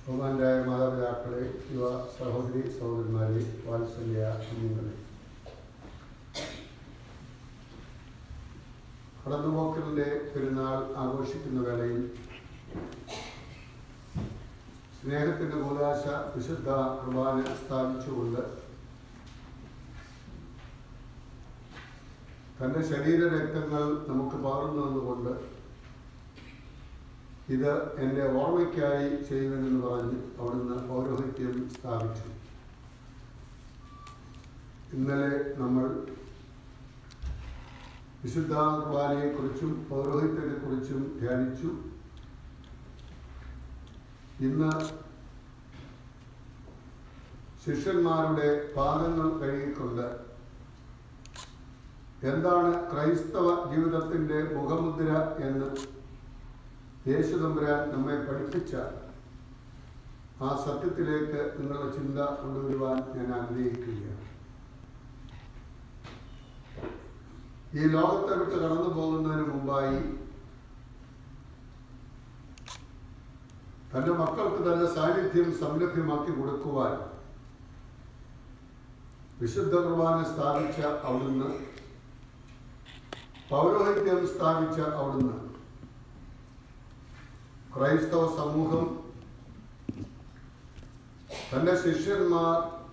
ബഹുമാനായ മാതാപിതാക്കളെ യുവ സഹോദരി സഹോദരന്മാരെ വാത്സല്യ കുഞ്ഞുങ്ങളെ കടന്നുപോക്കലിൻ്റെ പെരുന്നാൾ ആഘോഷിക്കുന്ന വേളയിൽ സ്നേഹത്തിൻ്റെ കൂതാശ വിശുദ്ധ കുർബാന സ്ഥാപിച്ചുകൊണ്ട് തൻ്റെ ശരീരരക്തങ്ങൾ നമുക്ക് പകർന്നു തന്നുകൊണ്ട് ഇത് എൻ്റെ ഓർമ്മയ്ക്കായി ചെയ്യുമെന്ന് പറഞ്ഞ് അവിടുന്ന് പൗരോഹിത്യം സ്ഥാപിച്ചു ഇന്നലെ നമ്മൾ വിശുദ്ധ കുർബാനയെക്കുറിച്ചും പൗരോഹിത്യത്തെക്കുറിച്ചും ധ്യാനിച്ചു ഇന്ന് ശിഷ്യന്മാരുടെ പാദങ്ങൾ കഴുകിക്കൊണ്ട് എന്താണ് ക്രൈസ്തവ ജീവിതത്തിൻ്റെ മുഖമുദ്ര എന്ന് യേശുതമ്പുരാൻ നമ്മെ പഠിപ്പിച്ച ആ സത്യത്തിലേക്ക് നിങ്ങളുടെ ചിന്ത കൊണ്ടുവരുവാൻ ഞാൻ ആഗ്രഹിക്കുകയാണ് ഈ ലോകത്തെ വിട്ട് കടന്നു പോകുന്നതിന് മുമ്പായി തൻ്റെ മക്കൾക്ക് തന്റെ സാന്നിധ്യം സംലഭ്യമാക്കി കൊടുക്കുവാൻ വിശുദ്ധ കുർബാന സ്ഥാപിച്ച അവിടുന്ന് പൗരോഹിത്യം സ്ഥാപിച്ച അവിടുന്ന് ക്രൈസ്തവ സമൂഹം തൻ്റെ ശിഷ്യന്മാർ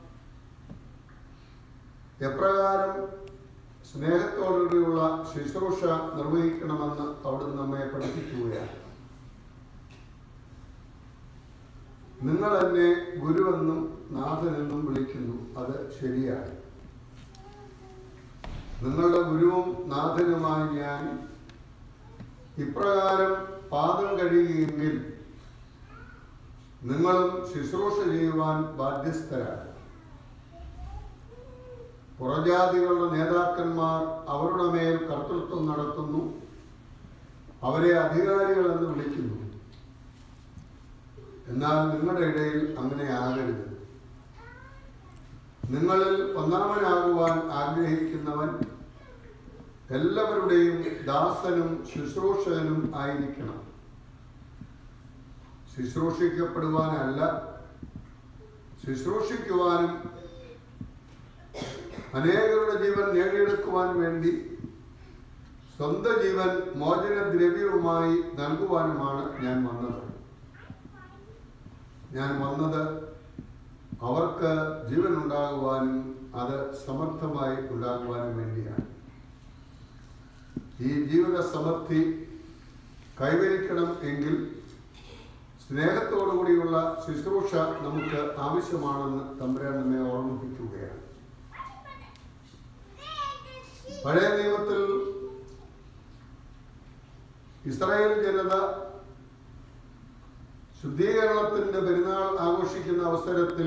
എപ്രകാരം സ്നേഹത്തോടുകൂടിയുള്ള ശുശ്രൂഷ നിർവഹിക്കണമെന്ന് അവിടുന്ന് നമ്മെ പഠിപ്പിക്കുകയാണ് നിങ്ങൾ എന്നെ ഗുരുവെന്നും നാഥനെന്നും വിളിക്കുന്നു അത് ശരിയാണ് നിങ്ങളുടെ ഗുരുവും നാഥനുമായി ഞാൻ ഇപ്രകാരം പാദം കഴിയുമെങ്കിൽ നിങ്ങളും ശുശ്രൂഷ ചെയ്യുവാൻ ബാധ്യസ്ഥരാണ് പുറജാതികളുടെ നേതാക്കന്മാർ അവരുടെ മേൽ കർത്തൃത്വം നടത്തുന്നു അവരെ അധികാരികൾ എന്ന് വിളിക്കുന്നു എന്നാൽ നിങ്ങളുടെ ഇടയിൽ അങ്ങനെ ആകരുത് നിങ്ങളിൽ ഒന്നാമനാകുവാൻ ആഗ്രഹിക്കുന്നവൻ എല്ലാവരുടെയും ദാസനും ശുശ്രൂഷകനും ആയിരിക്കണം ശുശ്രൂഷിക്കപ്പെടുവാനല്ല ശുശ്രൂഷിക്കുവാനും അനേകരുടെ ജീവൻ നേടിയെടുക്കുവാൻ വേണ്ടി സ്വന്തം ജീവൻ മോചനദ്രവ്യവുമായി നൽകുവാനുമാണ് ഞാൻ വന്നത് ഞാൻ വന്നത് അവർക്ക് ജീവൻ ഉണ്ടാകുവാനും അത് സമർത്ഥമായി ഉണ്ടാകുവാനും വേണ്ടിയാണ് ഈ ജീവിത സമൃദ്ധി കൈവരിക്കണം എങ്കിൽ സ്നേഹത്തോടുകൂടിയുള്ള ശുശ്രൂഷ നമുക്ക് ആവശ്യമാണെന്ന് തമ്പുരാൻ നമ്മെ ഓർമ്മിപ്പിക്കുകയാണ് പഴയ നിയമത്തിൽ ഇസ്രായേൽ ജനത ശുദ്ധീകരണത്തിന്റെ പെരുന്നാൾ ആഘോഷിക്കുന്ന അവസരത്തിൽ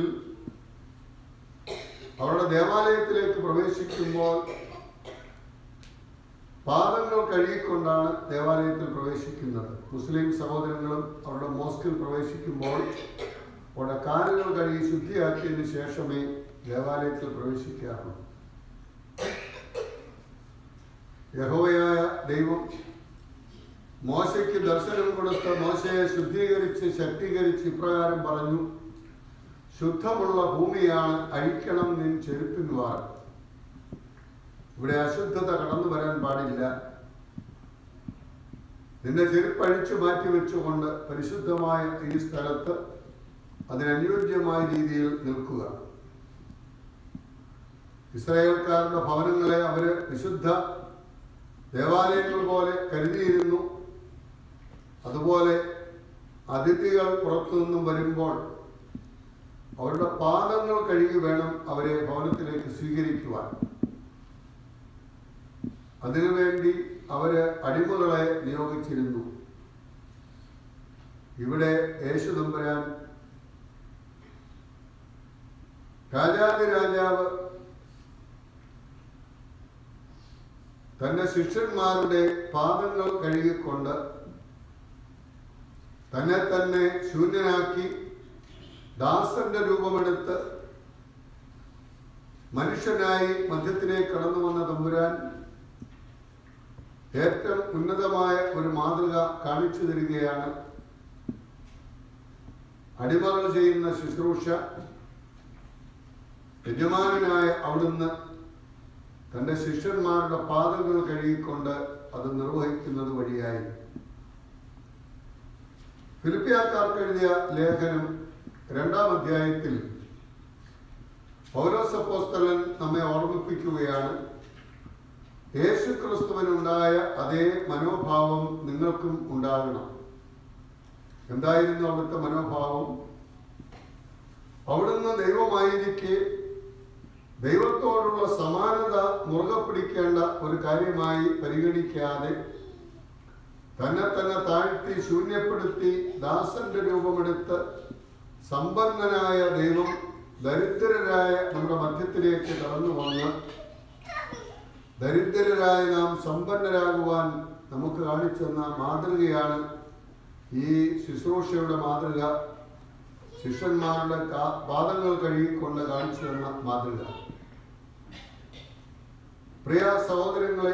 അവരുടെ ദേവാലയത്തിലേക്ക് പ്രവേശിക്കുമ്പോൾ പാദങ്ങൾ കഴുകിക്കൊണ്ടാണ് ദേവാലയത്തിൽ പ്രവേശിക്കുന്നത് മുസ്ലിം സഹോദരങ്ങളും അവരുടെ മോസ്കിൽ പ്രവേശിക്കുമ്പോൾ അവരുടെ കാലുകൾ കഴുകി ശുദ്ധിയാക്കിയതിനു ശേഷമേ ദേവാലയത്തിൽ പ്രവേശിക്കാറുള്ളൂ യഹോവയായ ദൈവം മോശയ്ക്ക് ദർശനം കൊടുത്ത മോശയെ ശുദ്ധീകരിച്ച് ശക്തീകരിച്ച് ഇപ്രകാരം പറഞ്ഞു ശുദ്ധമുള്ള ഭൂമിയാണ് അഴിക്കണം നിൻ ചെരുപ്പിനുവാർ ഇവിടെ അശുദ്ധത കടന്നു വരാൻ പാടില്ല നിന്റെ ചെരുപ്പ് അഴിച്ചു മാറ്റി വെച്ചുകൊണ്ട് പരിശുദ്ധമായ ഈ സ്ഥലത്ത് അതിനനുയോജ്യമായ രീതിയിൽ നിൽക്കുക ഇസ്രായേൽക്കാരുടെ ഭവനങ്ങളെ അവര് വിശുദ്ധ ദേവാലയങ്ങൾ പോലെ കരുതിയിരുന്നു അതുപോലെ അതിഥികൾ പുറത്തുനിന്നും വരുമ്പോൾ അവരുടെ പാദങ്ങൾ കഴുകി വേണം അവരെ ഭവനത്തിലേക്ക് സ്വീകരിക്കുവാൻ അതിനുവേണ്ടി അവര് അടിമകളെ നിയോഗിച്ചിരുന്നു ഇവിടെ യേശു തമ്പുരാൻ രാജാതിരാജാവ് തന്റെ ശിഷ്യന്മാരുടെ പാദങ്ങൾ കഴുകിക്കൊണ്ട് തന്നെ തന്നെ ശൂന്യനാക്കി ദാസന്റെ രൂപമെടുത്ത് മനുഷ്യനായി മധ്യത്തിലേക്ക് കടന്നു വന്ന തമ്പുരാൻ ഏറ്റവും ഉന്നതമായ ഒരു മാതൃക കാണിച്ചു തരികയാണ് അടിമകൾ ചെയ്യുന്ന ശുശ്രൂഷ യജമാനായ അവിടുന്ന് തൻ്റെ ശിഷ്യന്മാരുടെ പാദങ്ങൾ കഴുകിക്കൊണ്ട് അത് നിർവഹിക്കുന്നത് വഴിയായി ഫിലിപ്പിയാക്കാർക്ക് എഴുതിയ ലേഖനം രണ്ടാം അധ്യായത്തിൽ പൗരോസപ്പോസ്തലൻ നമ്മെ ഓർമ്മിപ്പിക്കുകയാണ് യേശു ക്രിസ്തുവിനുണ്ടായ അതേ മനോഭാവം നിങ്ങൾക്കും ഉണ്ടാകണം എന്തായിരുന്നു അവിടുത്തെ മനോഭാവം അവിടുന്ന് ദൈവമായിരിക്കെ ദൈവത്തോടുള്ള സമാനത മുറുകെ പിടിക്കേണ്ട ഒരു കാര്യമായി പരിഗണിക്കാതെ തന്നെ തന്നെ താഴ്ത്തി ശൂന്യപ്പെടുത്തി ദാസന്റെ രൂപമെടുത്ത് സമ്പന്നനായ ദൈവം ദരിദ്രരായ നമ്മുടെ മധ്യത്തിലേക്ക് കടന്നു വന്ന് ദരിദ്രരായ നാം സമ്പന്നരാകുവാൻ നമുക്ക് കാണിച്ചെന്ന മാതൃകയാണ് ഈ ശുശ്രൂഷയുടെ മാതൃക ശിഷ്യന്മാരുടെ കാ- പാദങ്ങൾ കഴുകിക്കൊണ്ട് കാണിച്ചു തന്ന മാതൃക പ്രിയ സഹോദരങ്ങളെ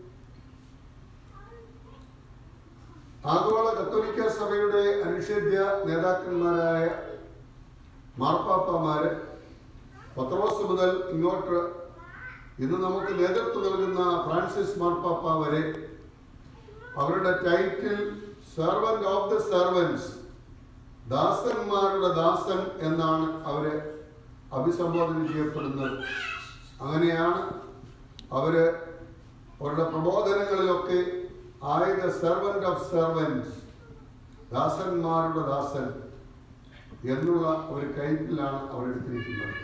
ആഗോള കത്തോലിക്ക സഭയുടെ അനിഷേധ്യ നേതാക്കന്മാരായ മാർപ്പാപ്പമാര് പത്രോസ് മുതൽ ഇങ്ങോട്ട് ഇന്ന് നമുക്ക് നേതൃത്വം നൽകുന്ന ഫ്രാൻസിസ് മാർപ്പാപ്പ വരെ അവരുടെ title servant of the servants ദാസന്മാരുടെ ദാസൻ എന്നാണ് അവരെ അഭിസംബോധന ചെയ്യപ്പെടുന്നത് അങ്ങനെയാണ് അവര് അവരുടെ പ്രബോധനങ്ങളിലൊക്കെ ആയത് സെർവന്റ് ഓഫ് സെർവൻസ് ദാസന്മാരുടെ ദാസൻ എന്നുള്ള ഒരു കൈപ്പിലാണ് അവർ എടുത്തിരിക്കുന്നത്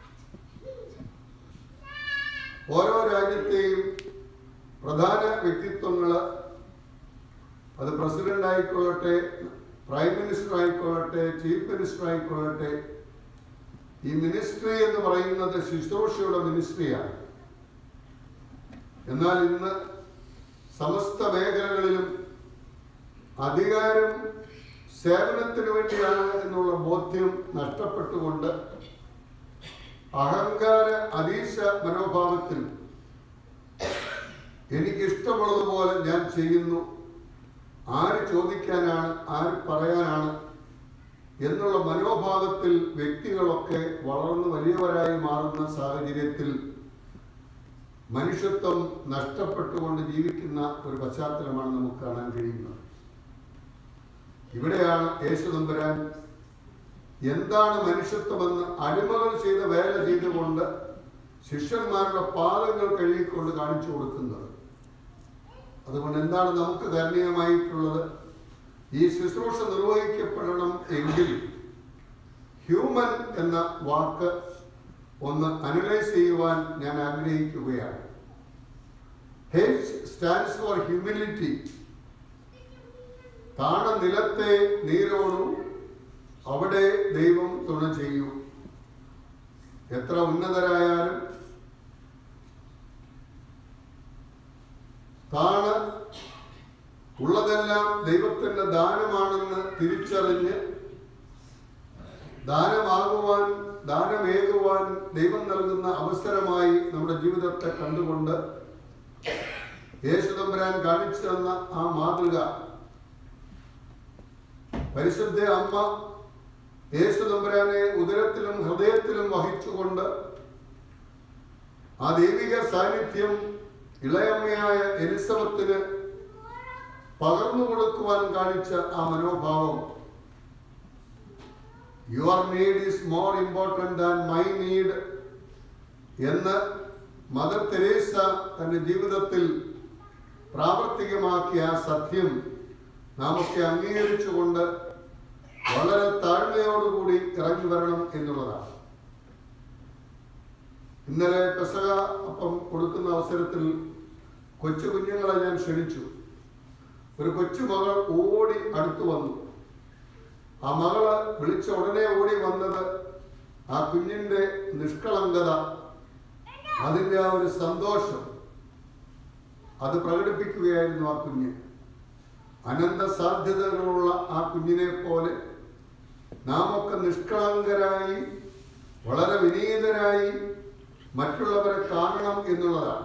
ഓരോ രാജ്യത്തെയും പ്രധാന വ്യക്തിത്വങ്ങൾ അത് പ്രസിഡന്റ് ആയിക്കൊള്ളട്ടെ പ്രൈം മിനിസ്റ്റർ ആയിക്കൊള്ളട്ടെ ചീഫ് മിനിസ്റ്റർ ആയിക്കൊള്ളട്ടെ ഈ മിനിസ്ട്രി എന്ന് പറയുന്നത് ശുശ്രൂഷയുടെ മിനിസ്ട്രിയാണ് എന്നാൽ ഇന്ന് സമസ്ത മേഖലകളിലും അധികാരം സേവനത്തിന് വേണ്ടിയാണ് എന്നുള്ള ബോധ്യം നഷ്ടപ്പെട്ടുകൊണ്ട് അഹങ്കാര അതീശ മനോഭാവത്തിൽ എനിക്കിഷ്ടമുള്ളതുപോലെ ഞാൻ ചെയ്യുന്നു ആര് ചോദിക്കാനാണ് ആര് പറയാനാണ് എന്നുള്ള മനോഭാവത്തിൽ വ്യക്തികളൊക്കെ വളർന്നു വലിയവരായി മാറുന്ന സാഹചര്യത്തിൽ മനുഷ്യത്വം നഷ്ടപ്പെട്ടുകൊണ്ട് ജീവിക്കുന്ന ഒരു പശ്ചാത്തലമാണ് നമുക്ക് കാണാൻ കഴിയുന്നത് ഇവിടെയാണ് യേശു തമ്പുരാൻ എന്താണ് മനുഷ്യത്വമെന്ന് അടിമകൾ ചെയ്ത വേല ചെയ്തുകൊണ്ട് ശിഷ്യന്മാരുടെ പാദങ്ങൾ കഴുകിക്കൊണ്ട് കാണിച്ചു കൊടുക്കുന്നത് അതുകൊണ്ട് എന്താണ് നമുക്ക് കരണീയമായിട്ടുള്ളത് ഈ ശുശ്രൂഷ നിർവഹിക്കപ്പെടണം എങ്കിൽ ഹ്യൂമൻ എന്ന വാക്ക് ഒന്ന് അനലൈസ് ചെയ്യുവാൻ ഞാൻ ആഗ്രഹിക്കുകയാണ് ഹെച്ച് സ്റ്റാൻഡ്സ് ഫോർ ഹ്യൂമിലിറ്റി താണ നിലത്തെ നീരോടു അവിടെ ദൈവം തുണ ചെയ്യൂ എത്ര ഉന്നതരായാലും താണ് ഉള്ളതെല്ലാം ദൈവത്തിന്റെ ദാനമാണെന്ന് തിരിച്ചറിഞ്ഞ് ദാനമാകുവാൻ ദാനമേകുവാൻ ദൈവം നൽകുന്ന അവസരമായി നമ്മുടെ ജീവിതത്തെ കണ്ടുകൊണ്ട് യേശുദമ്പരാൻ കാണിച്ചു തന്ന ആ മാതൃക പരിശുദ്ധ അമ്മ യേശുദമ്പരാനെ ഉദരത്തിലും ഹൃദയത്തിലും വഹിച്ചുകൊണ്ട് ആ ദൈവിക സാന്നിധ്യം ഇളയമ്മയായ എലിസബത്തിന് പകർന്നു കൊടുക്കുവാൻ കാണിച്ച ആ മനോഭാവം your need is more important than my need എന്ന് മദർ തെരേസ തന്റെ ജീവിതത്തിൽ പ്രാവർത്തികമാക്കിയ ആ സത്യം നാം ഒക്കെ അംഗീകരിച്ചുകൊണ്ട് വളരെ താഴ്മയോടുകൂടി ഇറങ്ങി വരണം എന്നുള്ളതാണ് ഇന്നലെ പെസക അപ്പം കൊടുക്കുന്ന അവസരത്തിൽ കൊച്ചു കുഞ്ഞുങ്ങളെ ഞാൻ ക്ഷണിച്ചു ഒരു കൊച്ചു മകൾ ഓടി അടുത്തു വന്നു ആ മകള് വിളിച്ച ഉടനെ ഓടി വന്നത് ആ കുഞ്ഞിന്റെ നിഷ്കളങ്കത അതിൻ്റെ ആ ഒരു സന്തോഷം അത് പ്രകടിപ്പിക്കുകയായിരുന്നു ആ കുഞ്ഞ് അനന്ത സാധ്യതകളുള്ള ആ കുഞ്ഞിനെ പോലെ നാം ഒക്കെ നിഷ്കളങ്കരായി വളരെ വിനീതരായി മറ്റുള്ളവരെ കാണണം എന്നുള്ളതാണ്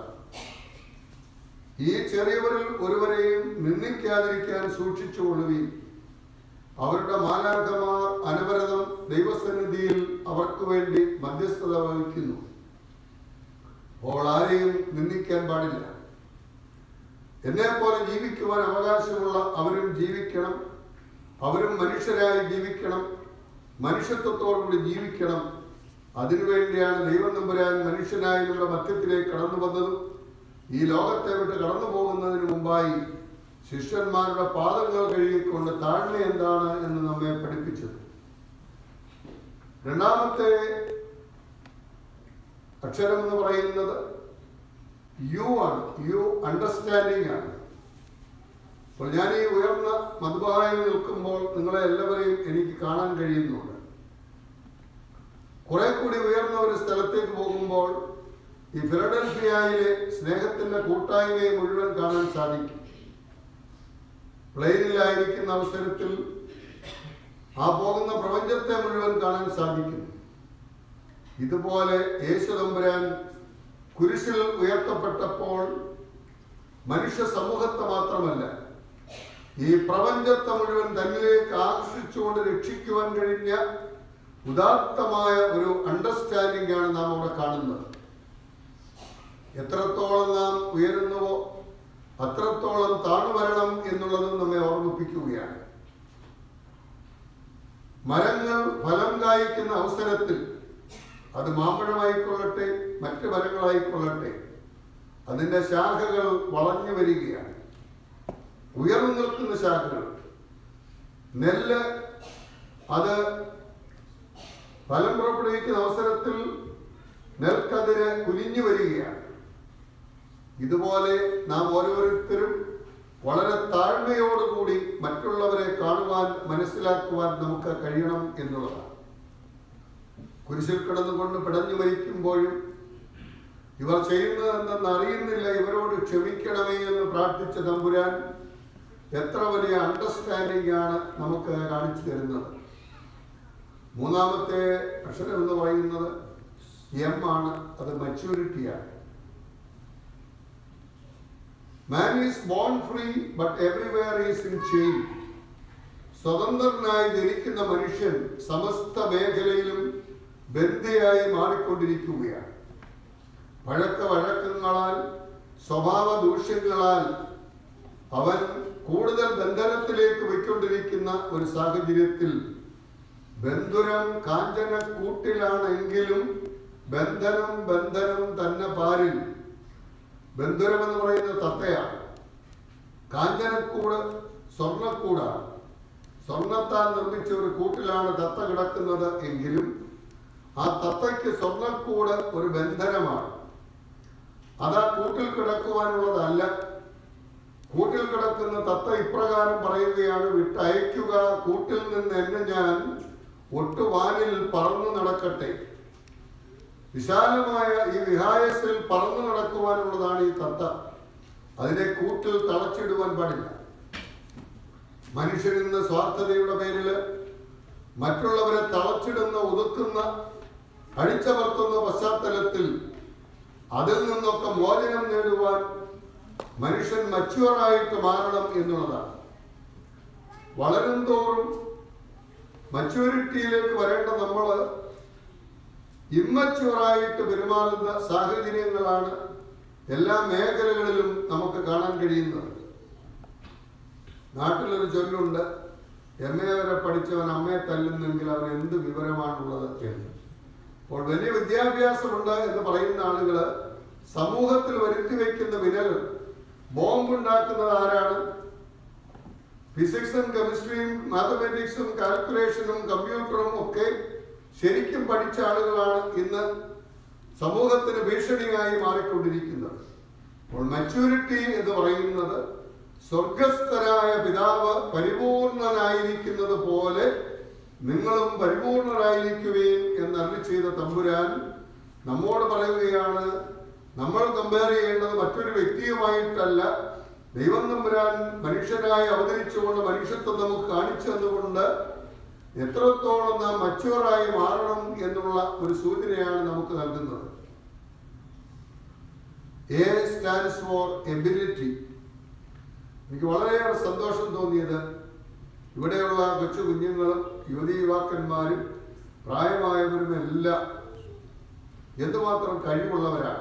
ഈ ചെറിയവരിൽ ഒരുവരെയും നിന്ദിക്കാതിരിക്കാൻ സൂക്ഷിച്ചുകൊള്ളുകയും അവരുടെ മാലാഖമാർ അനവരതം ദൈവസന്നിധിയിൽ അവർക്ക് വേണ്ടി മധ്യസ്ഥത വഹിക്കുന്നു അപ്പോൾ ആരെയും നിന്ദിക്കാൻ പാടില്ല എന്നെ പോലെ ജീവിക്കുവാൻ അവകാശമുള്ള അവരും ജീവിക്കണം അവരും മനുഷ്യരായി ജീവിക്കണം മനുഷ്യത്വത്തോടുകൂടി ജീവിക്കണം അതിനുവേണ്ടിയാണ് ദൈവം നമ്പുരാൻ മനുഷ്യനായി നമ്മുടെ മധ്യത്തിലേക്ക് കടന്നു വന്നതും ഈ ലോകത്തെ വിട്ട് കടന്നു പോകുന്നതിന് മുമ്പായി ശിഷ്യന്മാരുടെ പാദങ്ങൾ കഴുകിക്കൊണ്ട് താഴ്മ എന്താണ് എന്ന് നമ്മെ പഠിപ്പിച്ചത് രണ്ടാമത്തെ അക്ഷരം എന്ന് പറയുന്നത് യു ആണ് യു അണ്ടർസ്റ്റാൻഡിങ് ആണ് അപ്പോൾ ഞാൻ ഈ ഉയർന്ന മധുബായിൽ നിൽക്കുമ്പോൾ നിങ്ങളെ എല്ലാവരെയും എനിക്ക് കാണാൻ കഴിയുന്നുണ്ട് കുറെ കൂടി ഉയർന്ന ഒരു സ്ഥലത്തേക്ക് പോകുമ്പോൾ ഈ ഫിലഡൽഫിയയിലെ സ്നേഹത്തിന്റെ കൂട്ടായ്മയെ മുഴുവൻ കാണാൻ സാധിക്കും പ്ലെയിനിലായിരിക്കുന്ന അവസരത്തിൽ ആ പോകുന്ന പ്രപഞ്ചത്തെ മുഴുവൻ കാണാൻ സാധിക്കും ഇതുപോലെ യേശു തമ്പുരാൻ കുരിശിൽ ഉയർത്തപ്പെട്ടപ്പോൾ മനുഷ്യ സമൂഹത്തെ മാത്രമല്ല ഈ പ്രപഞ്ചത്തെ മുഴുവൻ തന്നിലേക്ക് ആകർഷിച്ചുകൊണ്ട് രക്ഷിക്കുവാൻ കഴിഞ്ഞ ഉദാത്തമായ ഒരു അണ്ടർസ്റ്റാൻഡിംഗ് ആണ് നാം അവിടെ കാണുന്നത് എത്രത്തോളം നാം ഉയരുന്നുവോ അത്രത്തോളം താണു വരണം എന്നുള്ളതും നമ്മെ ഓർമ്മിപ്പിക്കുകയാണ് മരങ്ങൾ ഫലം കായ്ക്കുന്ന അവസരത്തിൽ അത് മാമ്പഴമായിക്കൊള്ളട്ടെ മറ്റ് മരങ്ങളായിക്കൊള്ളട്ടെ അതിന്റെ ശാഖകൾ വളഞ്ഞു വരികയാണ് ഉയർന്നു നിൽക്കുന്ന ശാഖകൾ നെല്ല് അത് ഫലം പുറപ്പെടുവിക്കുന്ന അവസരത്തിൽ നെൽക്കതിര് കുനിഞ്ഞു വരികയാണ് ഇതുപോലെ നാം ഓരോരുത്തരും വളരെ താഴ്മയോടുകൂടി മറ്റുള്ളവരെ കാണുവാൻ മനസ്സിലാക്കുവാൻ നമുക്ക് കഴിയണം എന്നുള്ളതാണ് കുരിശിൽ കിടന്നുകൊണ്ട് പിടഞ്ഞു മരിക്കുമ്പോഴും ഇവർ ചെയ്യുന്നത് എന്തെന്ന് അറിയുന്നില്ല ഇവരോട് ക്ഷമിക്കണമേ എന്ന് പ്രാർത്ഥിച്ച തമ്പുരാൻ എത്ര വലിയ അണ്ടർസ്റ്റാൻഡിംഗ് ആണ് നമുക്ക് കാണിച്ചു തരുന്നത് മൂന്നാമത്തെ അക്ഷരം എന്ന് പറയുന്നത് എം ആണ് അത് മച്യൂരിറ്റിയാണ് man is born free but everywhere is in chain സ്വതന്ത്രനായി ജനിക്കുന്ന മനുഷ്യൻ സമസ്ത മേഖലയിലും ബന്ധിയായി മാറിക്കൊണ്ടിരിക്കുകയാണ് വഴക്ക വഴക്കങ്ങളാൽ സ്വഭാവ ദൂഷ്യങ്ങളാൽ അവൻ കൂടുതൽ ബന്ധനത്തിലേക്ക് പോയിക്കൊണ്ടിരിക്കുന്ന ഒരു സാഹചര്യത്തിൽ ബന്ധുരം കാഞ്ചന കൂട്ടിലാണെങ്കിലും ബന്ധനം ബന്ധനം തന്നെ പാരിൽ ബന്ധുരം എന്ന് പറയുന്നത് തത്തയാണ് കാഞ്ചനക്കൂട് സ്വർണ്ണക്കൂടാണ് സ്വർണത്താൽ നിർമ്മിച്ച ഒരു കൂട്ടിലാണ് തത്ത കിടക്കുന്നത് എങ്കിലും ആ തത്തയ്ക്ക് സ്വർണ്ണക്കൂട് ഒരു ബന്ധനമാണ് അത് ആ കൂട്ടിൽ കിടക്കുവാനുള്ളതല്ല കൂട്ടിൽ കിടക്കുന്ന തത്ത ഇപ്രകാരം പറയുകയാണ് വിട്ടയക്കുക കൂട്ടിൽ നിന്ന് എന്നെ ഞാൻ ഒട്ടുവാനിൽ പറന്നു നടക്കട്ടെ വിശാലമായ ഈ വിഹായസിൽ പറന്നു നടക്കുവാനുള്ളതാണ് ഈ തത്ത അതിനെ കൂട്ടിൽ തളച്ചിടുവാൻ പാടില്ല മനുഷ്യരിന്ന് സ്വാർത്ഥതയുടെ പേരിൽ മറ്റുള്ളവരെ തളച്ചിടുന്ന ഒതുക്കുന്ന അടിച്ചമർത്തുന്ന പശ്ചാത്തലത്തിൽ അതിൽ നിന്നൊക്കെ മോചനം നേടുവാൻ മനുഷ്യൻ മച്ചുവറായിട്ട് മാറണം എന്നുള്ളതാണ് വളരും തോറും മച്യൂരിറ്റിയിലേക്ക് വരേണ്ട നമ്മൾ ഇമ്മച്ചുവറായിട്ട് പെരുമാറുന്ന സാഹചര്യങ്ങളാണ് എല്ലാ മേഖലകളിലും നമുക്ക് കാണാൻ കഴിയുന്നത് നാട്ടിലൊരു ചൊല്ലുണ്ട് എം എ വരെ പഠിച്ചവൻ അമ്മയെ തല്ലുന്നെങ്കിൽ അവൻ എന്ത് വിവരമാണുള്ളത് എന്ന് അപ്പോൾ വലിയ വിദ്യാഭ്യാസമുണ്ട് എന്ന് പറയുന്ന ആളുകൾ സമൂഹത്തിൽ വരുത്തി വയ്ക്കുന്ന വിനകൾ ബോംബുണ്ടാക്കുന്നത് ആരാണ് ഫിസിക്സും കെമിസ്ട്രിയും മാത്തമാറ്റിക്സും കാൽക്കുലേഷനും കമ്പ്യൂട്ടറും ഒക്കെ ശരിക്കും പഠിച്ച ആളുകളാണ് ഇന്ന് സമൂഹത്തിന് ഭീഷണിയായി മാറിക്കൊണ്ടിരിക്കുന്നത് അപ്പോൾ മച്യൂരിറ്റി എന്ന് പറയുന്നത് സ്വർഗസ്ഥരായ പിതാവ് പരിപൂർണനായിരിക്കുന്നത് പോലെ നിങ്ങളും പരിപൂർണരായിരിക്കുവേൻ എന്ന് അരുളി ചെയ്ത തമ്പുരാൻ നമ്മോട് പറയുകയാണ് നമ്മൾ കമ്പയർ ചെയ്യേണ്ടത് മറ്റൊരു വ്യക്തിയുമായിട്ടല്ല ദൈവം തമ്പുരാൻ മനുഷ്യരായി അവതരിച്ചുകൊണ്ട് മനുഷ്യത്വം നമുക്ക് കാണിച്ചു തന്നുകൊണ്ട് എത്രത്തോളം നാം മച്ചുവറായി മാറണം എന്നുള്ള ഒരു സൂചനയാണ് നമുക്ക് നൽകുന്നത് എ സ്റ്റാൻഡ്സ് ഫോർ എബിലിറ്റി എനിക്ക് വളരെയേറെ സന്തോഷം തോന്നിയത് ഇവിടെയുള്ള കൊച്ചു കുഞ്ഞുങ്ങളും യുവതി യുവാക്കന്മാരും പ്രായമായവരും എല്ലാം എന്തുമാത്രം കഴിവുള്ളവരാണ്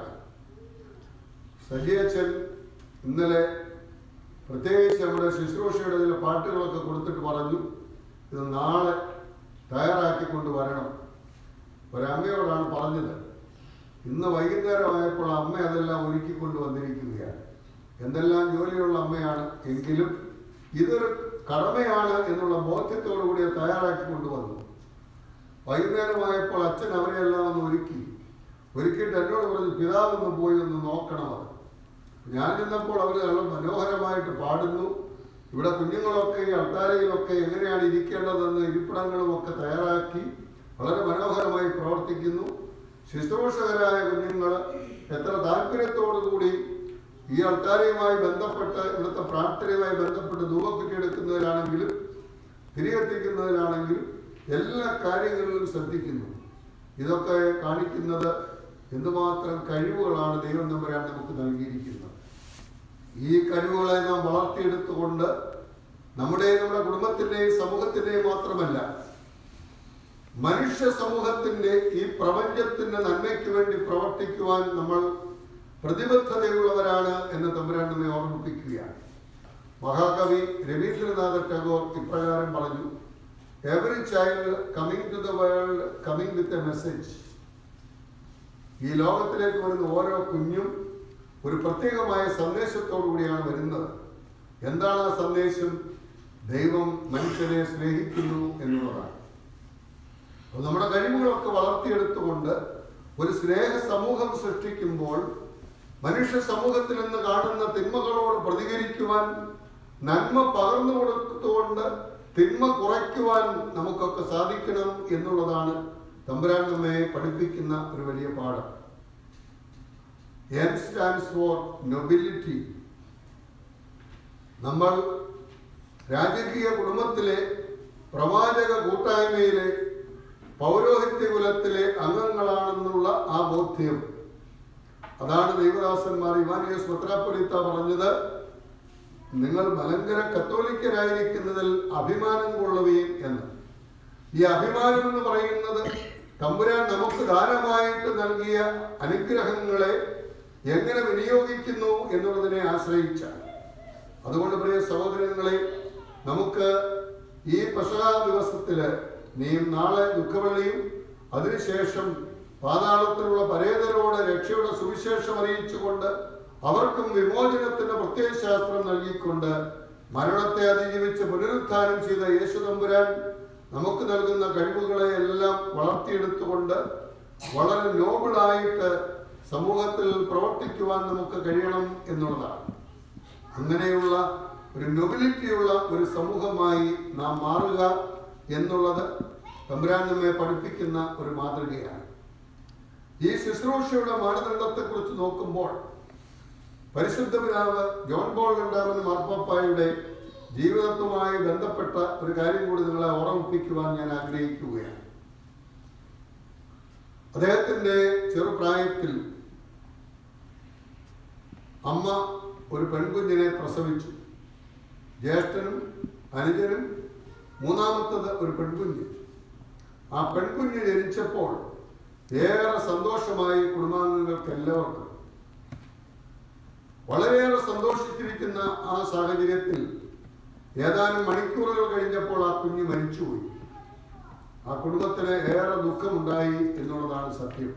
സജിയച്ചൻ ഇന്നലെ പ്രത്യേകിച്ച് നമ്മുടെ ശുശ്രൂഷയുടെ ചില പാട്ടുകളൊക്കെ കൊടുത്തിട്ട് പറഞ്ഞു ഇത് നാളെ തയ്യാറാക്കിക്കൊണ്ട് വരണം ഒരമ്മയോടാണ് പറഞ്ഞത് ഇന്ന് വൈകുന്നേരമായപ്പോൾ അമ്മ അതെല്ലാം ഒരുക്കിക്കൊണ്ട് വന്നിരിക്കുകയാണ് എന്തെല്ലാം ജോലിയുള്ള അമ്മയാണ് എങ്കിലും ഇതൊരു കടമയാണ് എന്നുള്ള ബോധ്യത്തോടു കൂടി അത് തയ്യാറാക്കി കൊണ്ടുവന്നു വൈകുന്നേരമായപ്പോൾ അച്ഛൻ അവരെയെല്ലാം ഒന്ന് ഒരുക്കി ഒരുക്കിയിട്ട് എന്നോട് പറഞ്ഞു പിതാവൊന്ന് പോയി ഒന്ന് നോക്കണം അത് ഞാൻ ചെന്നപ്പോൾ അവർ നല്ല മനോഹരമായിട്ട് പാടുന്നു ഇവിടെ കുഞ്ഞുങ്ങളൊക്കെ ഈ അൾത്താരയിലൊക്കെ എങ്ങനെയാണ് ഇരിക്കേണ്ടതെന്ന് ഇരിപ്പിടങ്ങളും ഒക്കെ തയ്യാറാക്കി വളരെ മനോഹരമായി പ്രവർത്തിക്കുന്നു ശുശ്രൂഷകരായ കുഞ്ഞുങ്ങൾ എത്ര താല്പര്യത്തോടു കൂടി ഈ അൾത്താരയുമായി ബന്ധപ്പെട്ട് ഇവിടുത്തെ പ്രാർത്ഥനയുമായി ബന്ധപ്പെട്ട് ധൂപക്കുറ്റിയെടുക്കുന്നതിലാണെങ്കിലും തിരികെത്തിക്കുന്നതിലാണെങ്കിലും എല്ലാ കാര്യങ്ങളിലും ശ്രദ്ധിക്കുന്നു ഇതൊക്കെ കാണിക്കുന്നത് എന്തുമാത്രം കഴിവുകളാണ് ദൈവം തമ്പുരാൻ നമുക്ക് നൽകിയിരിക്കുന്നത് ഈ കഴിവുകളെ നാം വളർത്തിയെടുത്തുകൊണ്ട് നമ്മുടെ നമ്മുടെ കുടുംബത്തിന്റെയും സമൂഹത്തിന്റെയും മാത്രമല്ല മനുഷ്യ സമൂഹത്തിന്റെ ഈ പ്രപഞ്ചത്തിന്റെ നന്മയ്ക്ക് വേണ്ടി പ്രവർത്തിക്കുവാൻ നമ്മൾ പ്രതിബദ്ധതയുള്ളവരാണ് എന്ന് തമ്പുരാൻ നമ്മെ ഓർമ്മിപ്പിക്കുകയാണ് മഹാകവി രവീന്ദ്രനാഥ ടാഗോർ ഇപ്രകാരം പറഞ്ഞു every child coming to the world coming with a message ഈ ലോകത്തിലേക്ക് വരുന്ന ഓരോ കുഞ്ഞും ഒരു പ്രത്യേകമായ സന്ദേശത്തോടു കൂടിയാണ് വരുന്നത് എന്താണ് ആ സന്ദേശം ദൈവം മനുഷ്യനെ സ്നേഹിക്കുന്നു എന്നുള്ളതാണ് അപ്പോൾ നമ്മുടെ കഴിവുകളൊക്കെ വളർത്തിയെടുത്തുകൊണ്ട് ഒരു സ്നേഹ സമൂഹം സൃഷ്ടിക്കുമ്പോൾ മനുഷ്യ സമൂഹത്തിൽ നിന്ന് കാണുന്ന തിന്മകളോട് പ്രതികരിക്കുവാൻ നന്മ പകർന്നു കൊടുത്തുകൊണ്ട് തിന്മ കുറയ്ക്കുവാൻ നമുക്കൊക്കെ സാധിക്കണം എന്നുള്ളതാണ് തമ്പുരാൻ നമ്മെ പഠിപ്പിക്കുന്ന ഒരു വലിയ പാഠം എൻ സ്റ്റാൻഡ്സ് ഫോർ നൊബിലിറ്റി നമ്മൾ രാജകീയ കുടുംബത്തിലെ പ്രവാചക കൂട്ടായ്മയിലെ പൗരോഹിത്യ കുലത്തിലെ അംഗങ്ങളാണെന്നുള്ള ആ ബോധ്യം അതാണ് ദൈവദാസന്മാർ ഇവാനിയസ് മെത്രാപ്പൊലിത്ത പറഞ്ഞത് നിങ്ങൾ മലങ്കര കത്തോലിക്കരായിരിക്കുന്നതിൽ അഭിമാനം കൊള്ളുകയും എന്ന് ഈ അഭിമാനം എന്ന് പറയുന്നത് തമ്പുരാൻ നമുക്ക് ദാനമായിട്ട് നൽകിയ അനുഗ്രഹങ്ങളെ എങ്ങനെ വിനിയോഗിക്കുന്നു എന്നുള്ളതിനെ ആശ്രയിച്ചാണ് അതുകൊണ്ട് പ്രിയ സഹോദരങ്ങളെ നമുക്ക് ഈ പെസഹ ദിവസത്തില് നീയും നാളെ ദുഃഖവെള്ളിയും അതിനുശേഷം പാതാളത്തിലുള്ള പരേതരോട് രക്ഷയുടെ സുവിശേഷം അറിയിച്ചുകൊണ്ട് അവർക്കും വിമോചനത്തിന്റെ പ്രത്യയശാസ്ത്രം നൽകിക്കൊണ്ട് മരണത്തെ അതിജീവിച്ച് പുനരുത്ഥാനം ചെയ്ത യേശു തമ്പുരാൻ നമുക്ക് നൽകുന്ന കഴിവുകളെ എല്ലാം വളർത്തിയെടുത്തുകൊണ്ട് വളരെ നോബിളായിട്ട് സമൂഹത്തിൽ പ്രവർത്തിക്കുവാൻ നമുക്ക് കഴിയണം എന്നുള്ളതാണ് അങ്ങനെയുള്ള ഒരു നൊബിലിറ്റിയുള്ള ഒരു സമൂഹമായി നാം മാറുക എന്നുള്ളത് തമ്പുരാൻ നമ്മെ പഠിപ്പിക്കുന്ന ഒരു മാതൃകയാണ് ഈ ശുശ്രൂഷയുടെ മാനദണ്ഡത്തെക്കുറിച്ച് നോക്കുമ്പോൾ പരിശുദ്ധ പിതാവ് ജോൺ പോൾ രണ്ടാമൻ മാർപ്പാപ്പായുടെ ജീവിതത്തുമായി ബന്ധപ്പെട്ട ഒരു കാര്യം കൂടി നിങ്ങളെ ഓർമ്മിപ്പിക്കുവാൻ ഞാൻ ആഗ്രഹിക്കുകയാണ് അദ്ദേഹത്തിന്റെ ചെറുപ്രായത്തിൽ അമ്മ ഒരു പെൺകുഞ്ഞിനെ പ്രസവിച്ചു ജ്യേഷ്ഠനും അനുജനും മൂന്നാമത്തത് ഒരു പെൺകുഞ്ഞ് ആ പെൺകുഞ്ഞ് ജനിച്ചപ്പോൾ ഏറെ സന്തോഷമായി കുടുംബാംഗങ്ങൾക്ക് എല്ലാവർക്കും വളരെയേറെ സന്തോഷിച്ചിരിക്കുന്ന ആ സാഹചര്യത്തിൽ ഏതാനും മണിക്കൂറുകൾ കഴിഞ്ഞപ്പോൾ ആ കുഞ്ഞ് മരിച്ചുപോയി ആ കുടുംബത്തിന് ഏറെ ദുഃഖമുണ്ടായി എന്നുള്ളതാണ് സത്യം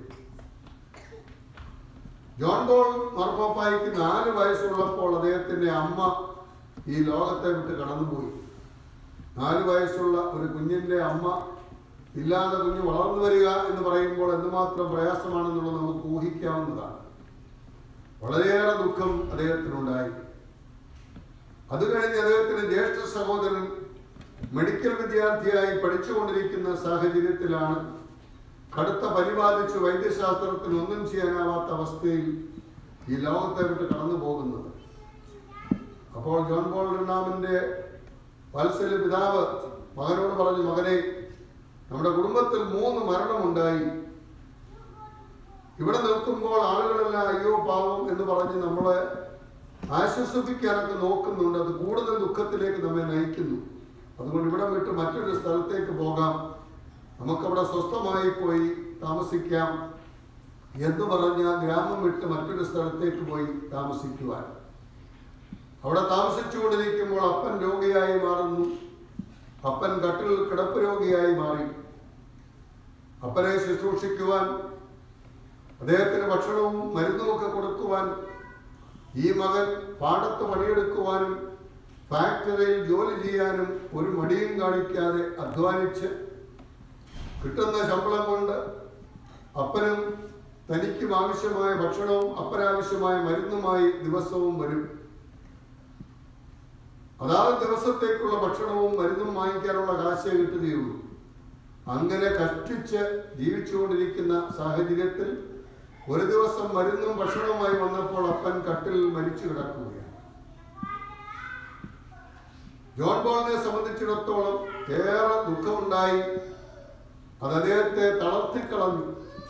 ജോൺ ബോൾ മാർപ്പാപ്പായ്ക്ക് നാല് വയസ്സുള്ളപ്പോൾ അദ്ദേഹത്തിന്റെ അമ്മ ഈ ലോകത്തെ വിട്ട് കടന്നുപോയി നാല് വയസ്സുള്ള ഒരു കുഞ്ഞിന്റെ അമ്മ ഇല്ലാതെ കുഞ്ഞ് വളർന്നു വരിക എന്ന് പറയുമ്പോൾ എന്തുമാത്രം പ്രയാസമാണെന്നുള്ളത് നമുക്ക് ഊഹിക്കാവുന്നതാണ് വളരെയേറെ ദുഃഖം അദ്ദേഹത്തിനുണ്ടായി അത് കഴിഞ്ഞ് അദ്ദേഹത്തിന് ജ്യേഷ്ഠ സഹോദരൻ മെഡിക്കൽ വിദ്യാർത്ഥിയായി പഠിച്ചുകൊണ്ടിരിക്കുന്ന സാഹചര്യത്തിലാണ് കടുത്ത പരിപാലിച്ച് വൈദ്യശാസ്ത്രത്തിന് ഒന്നും ചെയ്യാനാവാത്ത അവസ്ഥയിൽ ഈ ലോകത്തെ വിട്ട് കടന്നു പോകുന്നത് അപ്പോൾ ജോൺ പോൾ രണ്ടാമന്റെ വാത്സല്യ പിതാവ് മകനോട് പറഞ്ഞു മകനെ നമ്മുടെ കുടുംബത്തിൽ മൂന്ന് മരണമുണ്ടായി ഇവിടെ നിൽക്കുമ്പോൾ ആളുകളെല്ലാം അയ്യോ പാവം എന്ന് പറഞ്ഞ് നമ്മളെ ആശ്വസിപ്പിക്കാനൊക്കെ നോക്കുന്നുണ്ട് അത് കൂടുതൽ ദുഃഖത്തിലേക്ക് നമ്മെ നയിക്കുന്നു അതുകൊണ്ട് ഇവിടെ വിട്ട് മറ്റൊരു സ്ഥലത്തേക്ക് പോകാം നമുക്കവിടെ സ്വസ്ഥമായി പോയി താമസിക്കാം എന്ന് പറഞ്ഞ ഗ്രാമം വിട്ട് മറ്റൊരു സ്ഥലത്തേക്ക് പോയി താമസിക്കുവാൻ അവിടെ താമസിച്ചുകൊണ്ടിരിക്കുമ്പോൾ അപ്പൻ രോഗിയായി മാറുന്നു അപ്പൻ കട്ടിൽ കിടപ്പ് രോഗിയായി മാറി അപ്പനെ ശുശ്രൂഷിക്കുവാൻ അദ്ദേഹത്തിന് ഭക്ഷണവും മരുന്നുമൊക്കെ കൊടുക്കുവാൻ ഈ മകൻ പാടത്ത് പണിയെടുക്കുവാനും ഫാക്ടറിയിൽ ജോലി ചെയ്യാനും ഒരു മടിയും കാണിക്കാതെ അധ്വാനിച്ച് കിട്ടുന്ന ശമ്പളം കൊണ്ട് അപ്പനും തനിക്കും ആവശ്യമായ ഭക്ഷണവും അപ്പനാവശ്യമായ മരുന്നുമായി ദിവസവും വരും അതാത് ദിവസത്തേക്കുള്ള ഭക്ഷണവും മരുന്നും വാങ്ങിക്കാനുള്ള കാശേ കിട്ടുകയുള്ളൂ അങ്ങനെ കഷ്ടിച്ച് ജീവിച്ചുകൊണ്ടിരിക്കുന്ന സാഹചര്യത്തിൽ ഒരു ദിവസം മരുന്നും ഭക്ഷണവുമായി വന്നപ്പോൾ അപ്പൻ കട്ടിൽ മരിച്ചു കിടക്കുകയാണ് ജോൺ ബോളിനെ സംബന്ധിച്ചിടത്തോളം ഏറെ ദുഃഖമുണ്ടായി അത് അദ്ദേഹത്തെ തളർത്തിക്കളഞ്ഞു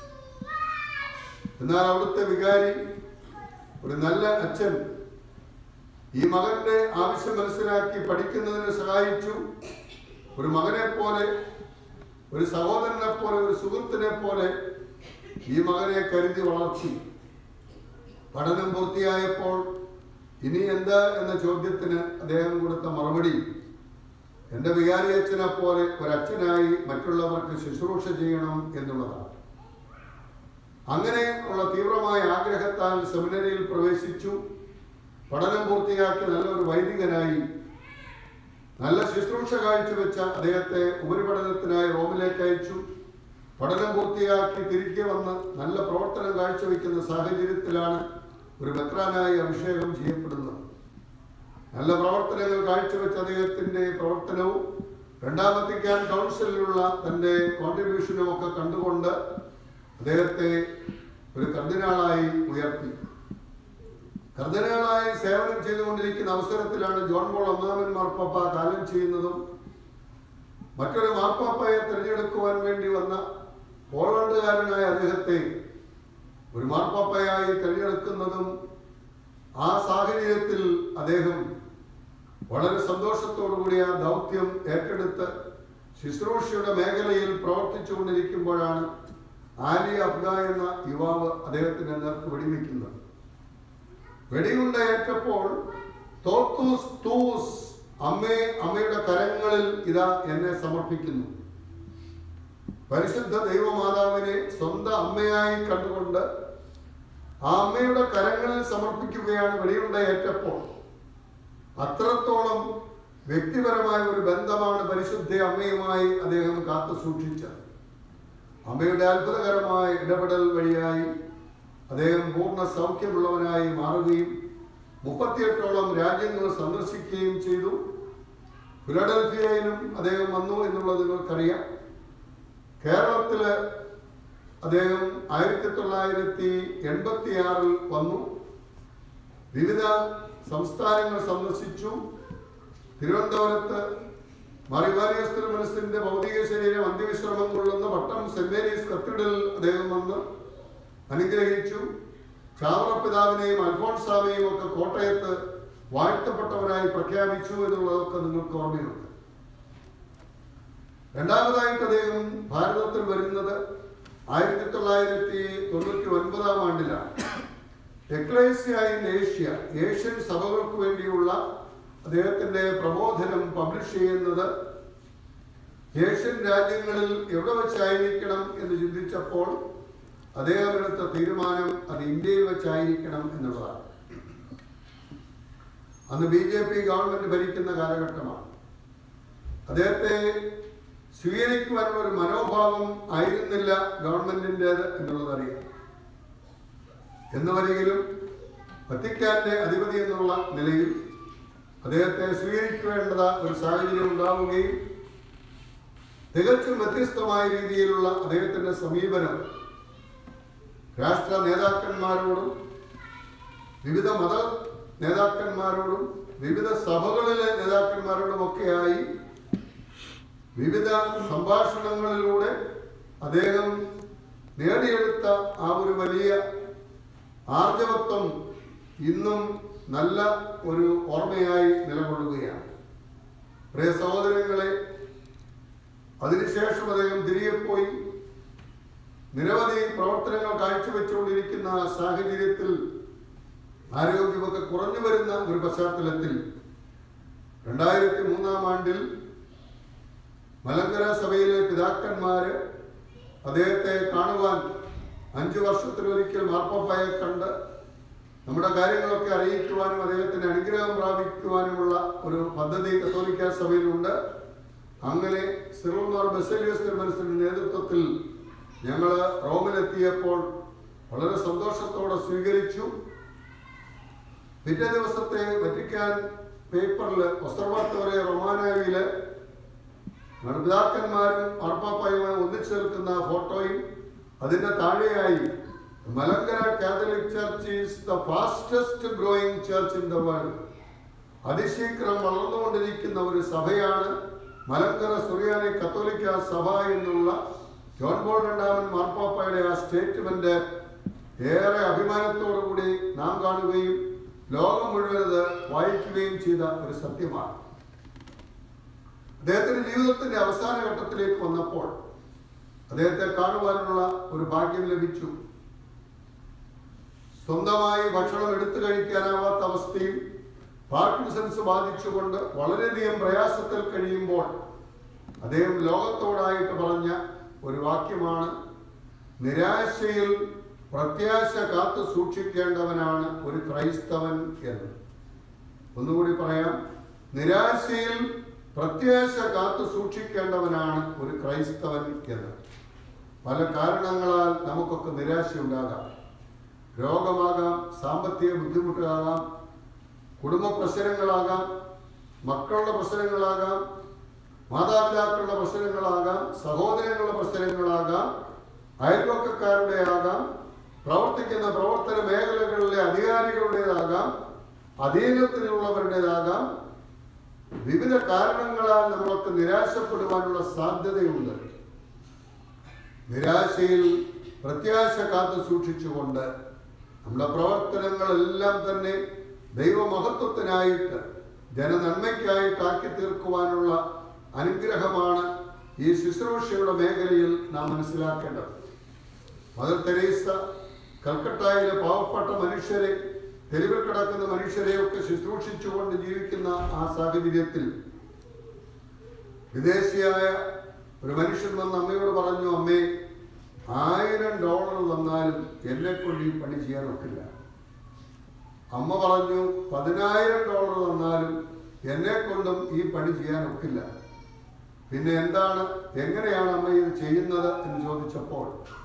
എന്നാൽ അവിടുത്തെ വികാരി ഒരു നല്ല അച്ഛൻ ഈ മകന്റെ ആവശ്യം മനസ്സിലാക്കി പഠിക്കുന്നതിന് സഹായിച്ചു ഒരു മകനെ പോലെ ഒരു സഹോദരനെ പോലെ ഒരു സുഹൃത്തിനെ പോലെ ഈ മകനെ കരുതി വളർത്തി പഠനം പൂർത്തിയായപ്പോൾ ഇനി എന്താ എന്ന ചോദ്യത്തിന് അദ്ദേഹം കൊടുത്ത മറുപടി എൻ്റെ വികാരി അച്ഛനെ പോലെ ഒരച്ഛനായി മറ്റുള്ളവർക്ക് ശുശ്രൂഷ ചെയ്യണം എന്നുള്ളതാണ് അങ്ങനെ ഉള്ള തീവ്രമായ ആഗ്രഹത്താൽ സെമിനറിയിൽ പ്രവേശിച്ചു പഠനം പൂർത്തിയാക്കി നല്ലൊരു വൈദികനായി നല്ല ശുശ്രൂഷ കാഴ്ചവെച്ച അദ്ദേഹത്തെ ഉപരിപഠനത്തിനായി റോമിലേക്ക് അയച്ചു പഠനം പൂർത്തിയാക്കി തിരികെ വന്ന് നല്ല പ്രവർത്തനം കാഴ്ചവെക്കുന്ന സാഹചര്യത്തിലാണ് ഒരു മെത്രാനായി അഭിഷേകം ചെയ്യപ്പെടുന്നത് നല്ല പ്രവർത്തനങ്ങൾ കാഴ്ചവെച്ച അദ്ദേഹത്തിന്റെ പ്രവർത്തനവും രണ്ടാം വത്തിക്കാൻ കൗൺസിലിലുള്ള തന്റെ കോൺട്രിബ്യൂഷനും ഒക്കെ കണ്ടുകൊണ്ട് അദ്ദേഹത്തെ ഒരു കർദിനാളായി ഉയർത്തി കർദിനാളായി സേവനം ചെയ്തുകൊണ്ടിരിക്കുന്ന അവസരത്തിലാണ് ജോൺ പോൾ ഒന്നാമൻ മാർപ്പാപ്പ കാലം ചെയ്യുന്നതും മറ്റൊരു മാർപ്പാപ്പയെ തിരഞ്ഞെടുക്കുവാൻ വേണ്ടി വന്ന പോളണ്ടുകാരനായ അദ്ദേഹത്തെ ഒരു മാർപ്പാപ്പയായി തിരഞ്ഞെടുക്കുന്നതും ആ സാഹചര്യത്തിൽ അദ്ദേഹം വളരെ സന്തോഷത്തോടുകൂടി ആ ദൗത്യം ഏറ്റെടുത്ത് ശുശ്രൂഷയുടെ മേഖലയിൽ പ്രവർത്തിച്ചുകൊണ്ടിരിക്കുമ്പോഴാണ് ആലി അബ്ദ എന്ന യുവാവ് അദ്ദേഹത്തിന്റെ നേർക്ക് വെടിവെക്കുന്നത് വെടിയുണ്ട ഏറ്റപ്പോൾ തോത്തൂസ് തൂസ് അമ്മേ അമ്മയുടെ കരങ്ങളിൽ ഇതാ എന്നെ സമർപ്പിക്കുന്നു പരിശുദ്ധ ദൈവമാതാവിനെ സ്വന്തം അമ്മയായി കണ്ടുകൊണ്ട് ആ അമ്മയുടെ കരങ്ങളിൽ സമർപ്പിക്കുകയാണ് വെടിയുണ്ട ഏറ്റപ്പോൾ അത്രത്തോളം വ്യക്തിപരമായ ഒരു ബന്ധമാണ് പരിശുദ്ധ അമ്മയുമായി അദ്ദേഹം കാത്തു സൂക്ഷിച്ചത് അമ്മയുടെ അത്ഭുതകരമായ ഇടപെടൽ വഴിയായി അദ്ദേഹം പൂർണ്ണ സൗഖ്യമുള്ളവനായി മാറുകയും മുപ്പത്തിയെട്ടോളം രാജ്യങ്ങൾ സന്ദർശിക്കുകയും ചെയ്തു ഫിലഡൽഫിയയിലും അദ്ദേഹം വന്നു എന്നുള്ളത് നിങ്ങൾക്കറിയാം കേരളത്തില് അദ്ദേഹം ആയിരത്തി തൊള്ളായിരത്തി എൺപത്തി ആറിൽ വന്നു വിവിധ സംസ്ഥാനങ്ങൾ സന്ദർശിച്ചു തിരുവനന്തപുരത്ത് മറിവാരിയസ് തിരുമനസിന്റെ ഭൗതിക ശരീരം അന്ത്യവിശ്രമം കൊള്ളുന്ന വട്ടം സെന്റ് മേരീസ് കത്തീഡ്രൽ അദ്ദേഹം വന്ന് അനുഗ്രഹിച്ചു ചാവറപ്പിതാവിനെയും അൽഫോൺസാമയും ഒക്കെ കോട്ടയത്ത് വാഴ്ത്തപ്പെട്ടവരായി പ്രഖ്യാപിച്ചു എന്നുള്ളതൊക്കെ നിങ്ങൾക്ക് ഓർമ്മയുണ്ട് രണ്ടാമതായിട്ട് അദ്ദേഹം ഭാരതത്തിൽ വരുന്നത് ആയിരത്തി തൊള്ളായിരത്തി തൊണ്ണൂറ്റി ഒൻപതാം ആണ്ടിലാണ് എക്ലേസ്യ ഇൻ ഏഷ്യ ഏഷ്യൻ സഭകൾക്ക് വേണ്ടിയുള്ള അദ്ദേഹത്തിന്റെ പ്രബോധനം പബ്ലിഷ് ചെയ്യുന്നത് ഏഷ്യൻ രാജ്യങ്ങളിൽ എവിടെ വെച്ചായിരിക്കണം എന്ന് ചിന്തിച്ചപ്പോൾ അദ്ദേഹം എടുത്ത തീരുമാനം അത് ഇന്ത്യയിൽ വെച്ചായിരിക്കണം എന്നുള്ളതാണ് അന്ന് ബി ജെ പി ഗവൺമെന്റ് ഭരിക്കുന്ന കാലഘട്ടമാണ് അദ്ദേഹത്തെ സ്വീകരിക്കുവാനുള്ള ഒരു മനോഭാവം ആയിരുന്നില്ല ഗവൺമെന്റിൻ്റെത് എന്നുള്ളത് അറിയാം എന്ന് വരികിലും വത്തിക്കാന്റെ അധിപതി എന്നുള്ള നിലയിൽ അദ്ദേഹത്തെ സ്വീകരിക്കേണ്ടത ഒരു സാഹചര്യം ഉണ്ടാവുകയും തികച്ചും വ്യത്യസ്തമായ രീതിയിലുള്ള അദ്ദേഹത്തിന്റെ സമീപനം രാഷ്ട്ര നേതാക്കന്മാരോടും വിവിധ മത നേതാക്കന്മാരോടും വിവിധ സഭകളിലെ നേതാക്കന്മാരോടും ഒക്കെയായി വിവിധ സംഭാഷണങ്ങളിലൂടെ അദ്ദേഹം നേടിയെടുത്ത ആ ഒരു വലിയ ആർജവത്വം ഇന്നും നല്ല ഒരു ഓർമ്മയായി നിലകൊള്ളുകയാണ് പ്രിയ സഹോദരങ്ങളെ അതിനുശേഷം അദ്ദേഹം തിരികെ പോയി നിരവധി പ്രവർത്തനങ്ങൾ കാഴ്ചവെച്ചുകൊണ്ടിരിക്കുന്ന സാഹചര്യത്തിൽ ആരോഗ്യമൊക്കെ കുറഞ്ഞു വരുന്ന ഒരു പശ്ചാത്തലത്തിൽ രണ്ടായിരത്തി മൂന്നാം ആണ്ടിൽ മലങ്കര സഭയിലെ പിതാക്കന്മാര് അദ്ദേഹത്തെ കാണുവാൻ അഞ്ചു വർഷത്തിലൊരിക്കൽ മാർപ്പാപ്പായെ കണ്ട് നമ്മുടെ കാര്യങ്ങളൊക്കെ അറിയിക്കുവാനും അദ്ദേഹത്തിന് അനുഗ്രഹം പ്രാപിക്കുവാനുമുള്ള ഒരു പദ്ധതി കത്തോലിക്ക സഭയിലുണ്ട് അങ്ങനെ സിറോമാർ ബെസലിയസ് തിരുമനസിന്റെ നേതൃത്വത്തിൽ ഞങ്ങൾ റോമിലെത്തിയപ്പോൾ വളരെ സന്തോഷത്തോടെ സ്വീകരിച്ചു പിറ്റേ ദിവസത്തെ വറ്റിക്കാൻ പേപ്പറിൽ ഒസ്ത്രവാർത്തോറെ റൊമാനാവിയില് പിതാക്കന്മാരും മാർപ്പാപ്പായുമായി ഒന്നിച്ചു നിൽക്കുന്ന ഫോട്ടോയും അതിന്റെ താഴെയായി Malankara Catholic church is the fastest growing church in the world അതിശീഘ്രം വളർന്നുകൊണ്ടിരിക്കുന്ന ഒരു സഭയാണ് മലങ്കര സുറിയാനി കത്തോലിക്ക സഭ എന്നുള്ള ജോൺ പോൾ രണ്ടാമൻ മാർപ്പാപ്പയുടെ ആ സ്റ്റേറ്റ്മെന്റ് ഏറെ അഭിമാനത്തോടു കൂടി നാം കാണുകയും ലോകം മുഴുവൻ അത് വായിക്കുകയും ചെയ്ത ഒരു സത്യമാണ് അദ്ദേഹത്തിന്റെ ജീവിതത്തിന്റെ അവസാന ഘട്ടത്തിലേക്ക് വന്നപ്പോൾ അദ്ദേഹത്തെ കാണുവാനുള്ള ഒരു ഭാഗ്യം ലഭിച്ചു സ്വന്തമായി ഭക്ഷണം എടുത്തു കഴിക്കാനാവാത്ത അവസ്ഥയും പാർക്കിൻസൺസ് ബാധിച്ചുകൊണ്ട് വളരെയധികം പ്രയാസത്തിൽ കഴിയുമ്പോൾ അദ്ദേഹം ലോകത്തോടായിട്ട് പറഞ്ഞ ഒരു വാക്യമാണ് നിരാശയിൽ പ്രത്യാശ കാത്തു സൂക്ഷിക്കേണ്ടവനാണ് ഒരു ക്രൈസ്തവൻ എന്ന് ഒന്നുകൂടി പറയാം നിരാശയിൽ പ്രത്യാശ കാത്തു സൂക്ഷിക്കേണ്ടവനാണ് ഒരു ക്രൈസ്തവൻ എന്ന് പല കാരണങ്ങളാൽ നമുക്കൊക്കെ നിരാശയുണ്ടാകാം രോഗമാകാം സാമ്പത്തിക ബുദ്ധിമുട്ടാകാം കുടുംബ പ്രശ്നങ്ങളാകാം മക്കളുടെ പ്രശ്നങ്ങളാകാം മാതാപിതാക്കളുടെ പ്രശ്നങ്ങളാകാം സഹോദരങ്ങളുടെ പ്രശ്നങ്ങളാകാം അയൽവക്കക്കാരുടെ ആകാം പ്രവർത്തിക്കുന്ന പ്രവർത്തന മേഖലകളിലെ അധികാരികളുടേതാകാം അധീനത്തിലുള്ളവരുടേതാകാം വിവിധ കാരണങ്ങളാൽ നമ്മൾക്ക് നിരാശപ്പെടുവാനുള്ള സാധ്യതയുണ്ട് നിരാശയിൽ പ്രത്യാശ കാത്തു സൂക്ഷിച്ചുകൊണ്ട് നമ്മുടെ പ്രവർത്തനങ്ങളെല്ലാം തന്നെ ദൈവമഹത്വത്തിനായിട്ട് ജനനന്മയ്ക്കായിട്ട് ആക്കി തീർക്കുവാനുള്ള അനുഗ്രഹമാണ് ഈ ശുശ്രൂഷയുടെ മേഖലയിൽ നാം മനസ്സിലാക്കേണ്ടത് മദർ തെരേസ കൽക്കട്ടയിലെ പാവപ്പെട്ട മനുഷ്യരെ തെരുവിൽ കിടക്കുന്ന മനുഷ്യരെയൊക്കെ ശുശ്രൂഷിച്ചുകൊണ്ട് ജീവിക്കുന്ന ആ സാഹചര്യത്തിൽ വിദേശിയായ ഒരു മനുഷ്യൻ വന്ന് അമ്മയോട് പറഞ്ഞു അമ്മേ ആയിരം ഡോളർ തന്നാലും എന്നെ കൊണ്ട് ഈ പണി ചെയ്യാൻ ഒക്കില്ല അമ്മ പറഞ്ഞു പതിനായിരം ഡോളർ തന്നാലും എന്നെ കൊണ്ടും ഈ പണി ചെയ്യാൻ ഒക്കില്ല പിന്നെ എന്താണ് എങ്ങനെയാണ് അമ്മ ഇത് ചെയ്യുന്നത് എന്ന് ചോദിച്ചപ്പോൾ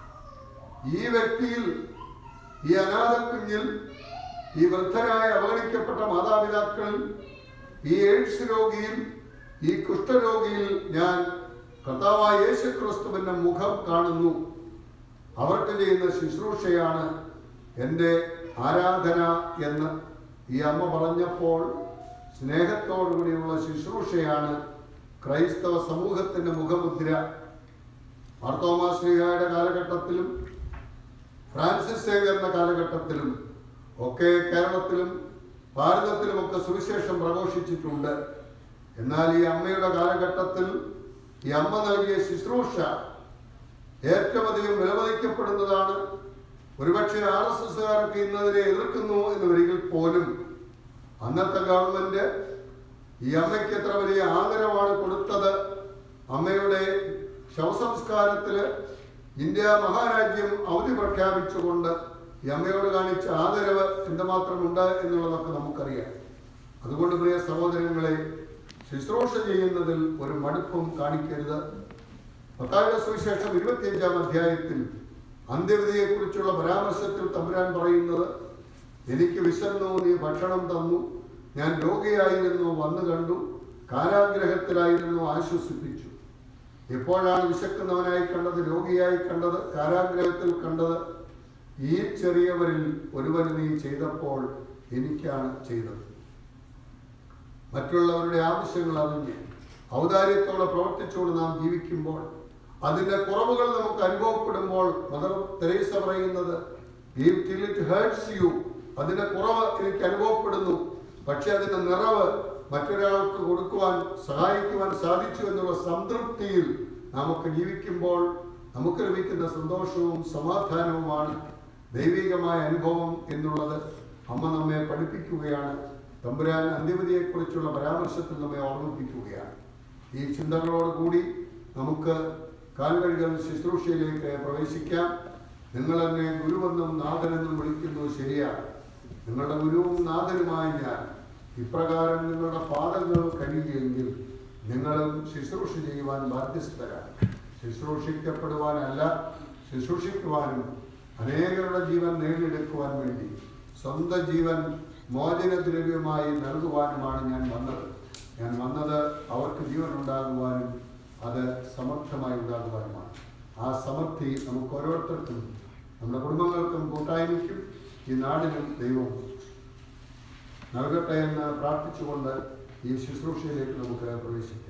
ഈ വ്യക്തിയിൽ ഈ അനാഥ കുഞ്ഞിൽ ഈ വൃദ്ധരായ അവഗണിക്കപ്പെട്ട മാതാപിതാക്കളിൽ ഈ എയ്ഡ്സ് രോഗിയിൽ ഈ കുഷ്ഠരോഗിയിൽ ഞാൻ കർത്താവായ യേശു ക്രിസ്തുവിന്റെ മുഖം കാണുന്നു അവർക്ക് ചെയ്യുന്ന ശുശ്രൂഷയാണ് എൻ്റെ ആരാധന എന്ന് ഈ അമ്മ പറഞ്ഞപ്പോൾ സ്നേഹത്തോടുകൂടിയുള്ള ശുശ്രൂഷയാണ് ക്രൈസ്തവ സമൂഹത്തിന്റെ മുഖമുദ്ര മാർത്തോമാ ശ്രീഹായുടെ കാലഘട്ടത്തിലും ഫ്രാൻസിസ് സേവ്യറിന്റെ കാലഘട്ടത്തിലും ഒക്കെ കേരളത്തിലും ഭാരതത്തിലുമൊക്കെ സുവിശേഷം പ്രഘോഷിച്ചിട്ടുണ്ട് എന്നാൽ ഈ അമ്മയുടെ കാലഘട്ടത്തിൽ ഈ അമ്മ നൽകിയ ശുശ്രൂഷ ഏറ്റവും അധികം വിലമതിക്കപ്പെടുന്നതാണ് ഒരുപക്ഷെ ആർ എസ് എസ്സുകാരൊക്കെ ഇന്നതിനെ എതിർക്കുന്നു എന്ന് വരികിൽ പോലും അന്നത്തെ ഗവൺമെന്റ് ഈ അമ്മയ്ക്ക് എത്ര വലിയ ആദരവാണ് കൊടുത്തത് അമ്മയുടെ ശവസംസ്കാരത്തില് ഇന്ത്യ മഹാരാജ്യം അവധി പ്രഖ്യാപിച്ചുകൊണ്ട് ഈ അമ്മയോട് കാണിച്ച ആദരവ് എന്തുമാത്രം ഉണ്ട് എന്നുള്ളതൊക്കെ നമുക്കറിയാം അതുകൊണ്ട് പ്രിയ സഹോദരങ്ങളെ ശുശ്രൂഷ ചെയ്യുന്നതിൽ ഒരു മടുപ്പും കാണിക്കരുത് പത്താഴ്ച സുവിശേഷം ഇരുപത്തിയഞ്ചാം അധ്യായത്തിൽ അന്ത്യവിധിയെക്കുറിച്ചുള്ള പരാമർശത്തിൽ തമ്പുരാൻ പറയുന്നത് എനിക്ക് വിശന്നു നീ ഭക്ഷണം തന്നു ഞാൻ രോഗിയായിരുന്നു വന്നു കണ്ടു കാരാഗ്രഹത്തിലായിരുന്നു ആശ്വസിപ്പിച്ചു എപ്പോഴാണ് വിശക്കുന്നവനായി കണ്ടത് രോഗിയായി കണ്ടത് കാരാഗ്രഹത്തിൽ കണ്ടത് ഈ ചെറിയവരിൽ ഒരുവന് നീ ചെയ്തപ്പോൾ എനിക്കാണ് ചെയ്തത് മറ്റുള്ളവരുടെ ആവശ്യങ്ങൾ അറിഞ്ഞ് ഔദാര്യത്തോടെ പ്രവർത്തിച്ചുകൊണ്ട് നാം ജീവിക്കുമ്പോൾ അതിന്റെ കുറവുകൾ നമുക്ക് അനുഭവപ്പെടുമ്പോൾ മദർ തെരേസ പറയുന്നത് "Give till it hurts you അതിന്റെ കുറവ് എനിക്ക് അനുഭവപ്പെടുന്നു പക്ഷെ അതിന്റെ നിറവ് മറ്റൊരാൾക്ക് കൊടുക്കുവാൻ സഹായിക്കുവാൻ സാധിച്ചു എന്നുള്ള സംതൃപ്തിയിൽ നമുക്ക് ജീവിക്കുമ്പോൾ നമുക്ക് ലഭിക്കുന്ന സന്തോഷവും സമാധാനവുമാണ് ദൈവികമായ അനുഭവം എന്നുള്ളത് അമ്മ നമ്മെ പഠിപ്പിക്കുകയാണ് തമ്പുരാൻ അന്ത്യവതിയെക്കുറിച്ചുള്ള പരാമർശത്തിൽ നമ്മെ ഓർമ്മിപ്പിക്കുകയാണ് ഈ ചിന്തകളോടുകൂടി നമുക്ക് കാൽവഴികൾ ശുശ്രൂഷയിലേക്ക് പ്രവേശിക്കാം നിങ്ങൾ എന്നെ ഗുരുവെന്നും നാഥനെന്നും വിളിക്കുന്നു ശരിയാണ് നിങ്ങളുടെ ഗുരുവും നാഥനുമായി ഞാൻ ഇപ്രകാരം നിങ്ങളുടെ പാദങ്ങൾ കഴിയുമെങ്കിൽ നിങ്ങളും ശുശ്രൂഷ ചെയ്യുവാൻ ബാധ്യസ്ഥരാണ് ശുശ്രൂഷിക്കപ്പെടുവാനല്ല ശുശ്രൂഷിക്കുവാനും അനേകരുടെ ജീവൻ നേടിയെടുക്കുവാൻ വേണ്ടി സ്വന്തം ജീവൻ മോചനദ്രവ്യമായി നൽകുവാനുമാണ് ഞാൻ വന്നത് ഞാൻ വന്നത് അവർക്ക് ജീവൻ ഉണ്ടാകുവാനും അത് സമർത്ഥമായി ഉണ്ടാകുവാനുമാണ് ആ സമൃദ്ധി നമുക്ക് ഓരോരുത്തർക്കും നമ്മുടെ കുടുംബങ്ങൾക്കും കൂട്ടായ്മയ്ക്കും ഈ നാടിനും ദൈവം നൽകട്ടെ എന്ന് പ്രാർത്ഥിച്ചുകൊണ്ട് ഈ ശുശ്രൂഷയിലേക്ക് നമുക്ക് പ്രവേശിക്കാം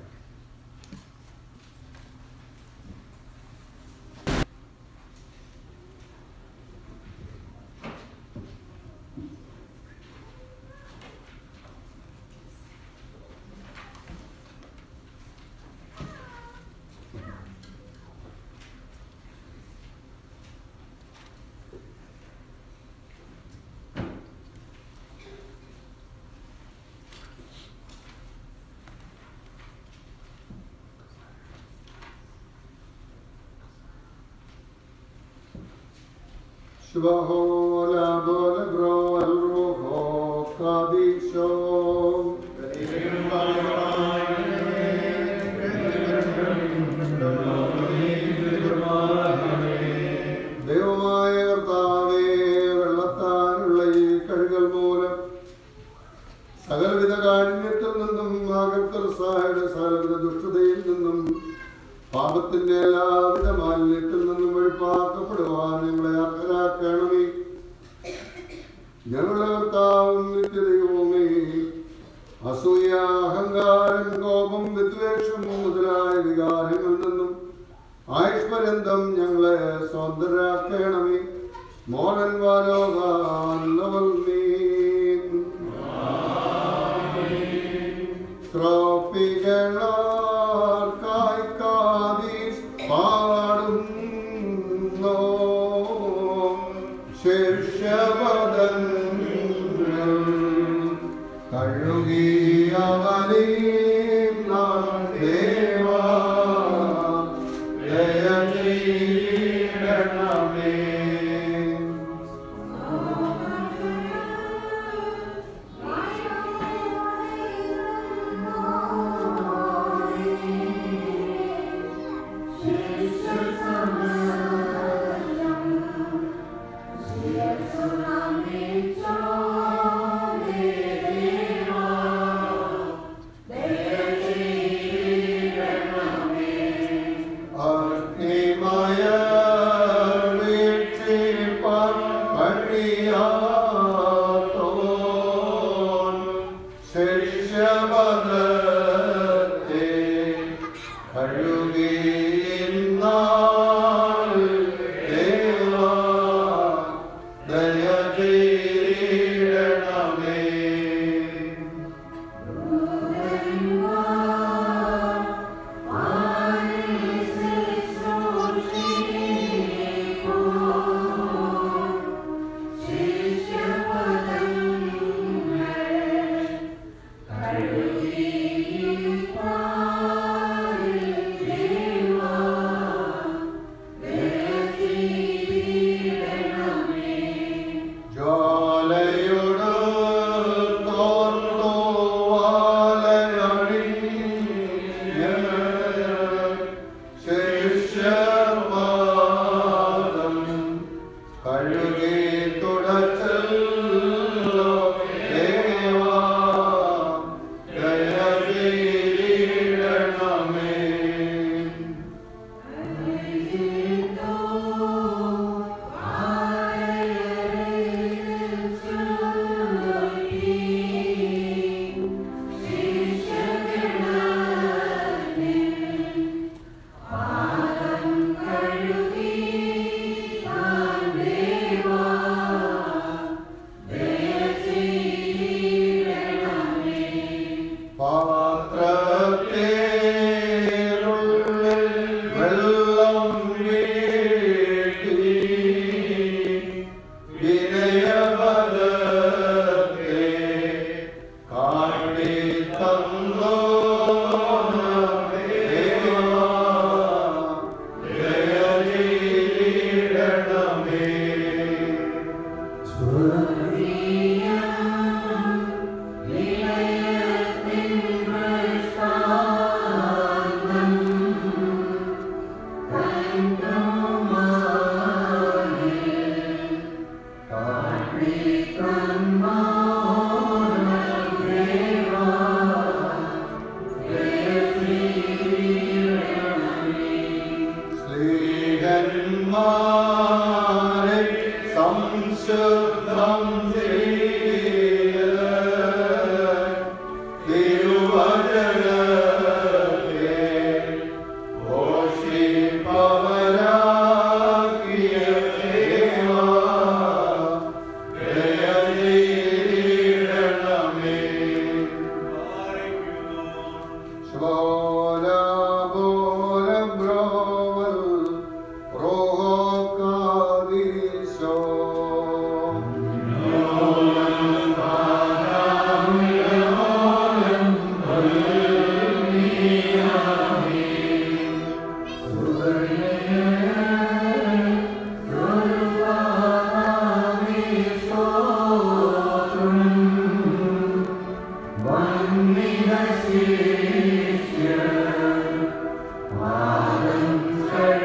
Shvaho la bol bro al roho kadisho. ദൈവമായ കർത്താവേ വെള്ളത്താനുള്ള ഈ കഴുകൽ മൂലം സകലവിധ കാഠിന്യത്തിൽ നിന്നും ആകർത്തർസായുടെ സകലവിധ ദുഷ്ടതയിൽ നിന്നും പാപത്തിന്റെ എല്ലാവിധ മാലിന്യത്തിൽ നിന്നും വെളിപ്പാക്കപ്പെടുവാൻ ഞങ്ങളെ അർഹരാക്കണമേ ഞങ്ങളുടെ കർത്താവും നിത്യദൈവമേ അസൂയ അഹങ്കാരം കോപം വിദ്വേഷം മുതലായ വികാരങ്ങളിൽ നിന്നും ആയുഷ്പര്യന്തം ഞങ്ങളെ സ്വതന്ത്രരാക്കണമേ മോഹൻ വാലോകാന്നവൽ മീൻ ശ്രോപ്പികളാർക്കായി കാതീസ് പാടുന്നു ശിഷ്യപദങ്ങൾ കഴുകിയവനീ ദേവാ ദയ ചെയ്യണമേ അഗ്നിമയ വീഴ്ചിപ്പാൻ കഴിയാത്തോൻ ശിഷ്യപദത്തെ കഴുകിയിന്നാൾ ദേവാ ദയ ചെയ്യണമേ Thank you.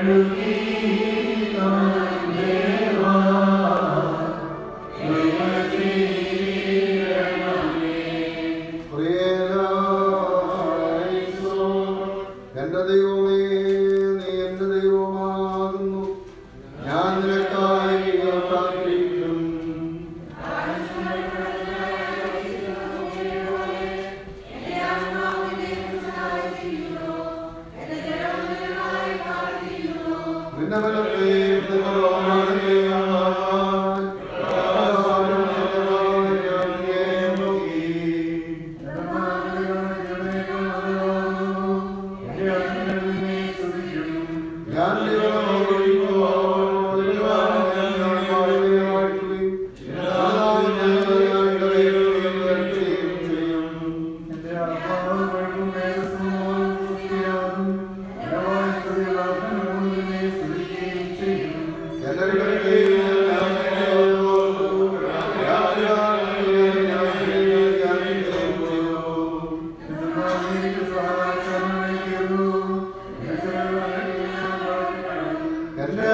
എന്റെ ദൈവമേ നീ എന്റെ ദൈവമാകുന്നു ഞാൻ നിനക്കായി പ്രാർത്ഥിക്കും നിന്റെ ബലത്തെയും നിന്റെ ബഹുമാനത്തെയും ഞാൻ ആരാധന ഞാൻ നോക്കി. ഞാൻ എന്റെ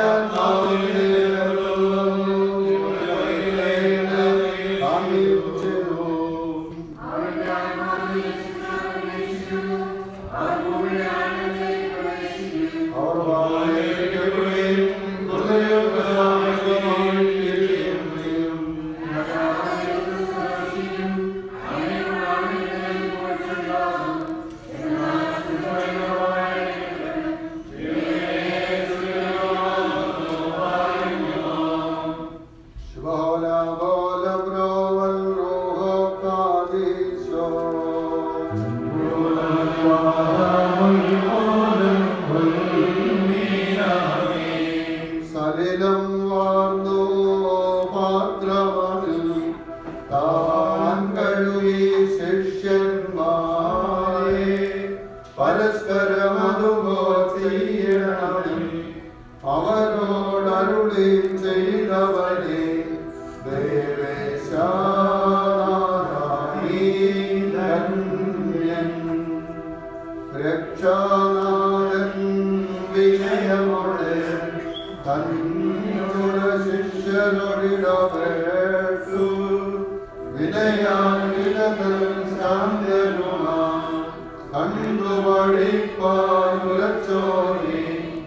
Shvala Bola Broval Roho Kadisho സലിലം വാർന്നു പാത്രമതിൽ താൻ കഴുകി ശിഷ്യന്മാരെ പരസ്പരം അതുപോ ചെയ്യണം അവരോടരുളി ചെയ്തവരെ ദേവേശാനീധന്യൻ രക്ഷാനാഥൻ വിജയമോടെ തന്നോട് ശിഷ്യരോടിടപേട്ടു വിനയാനിലതൻ ശാന്തനുമാ കണ്ടു പഠിപ്പാനുലച്ചോനെ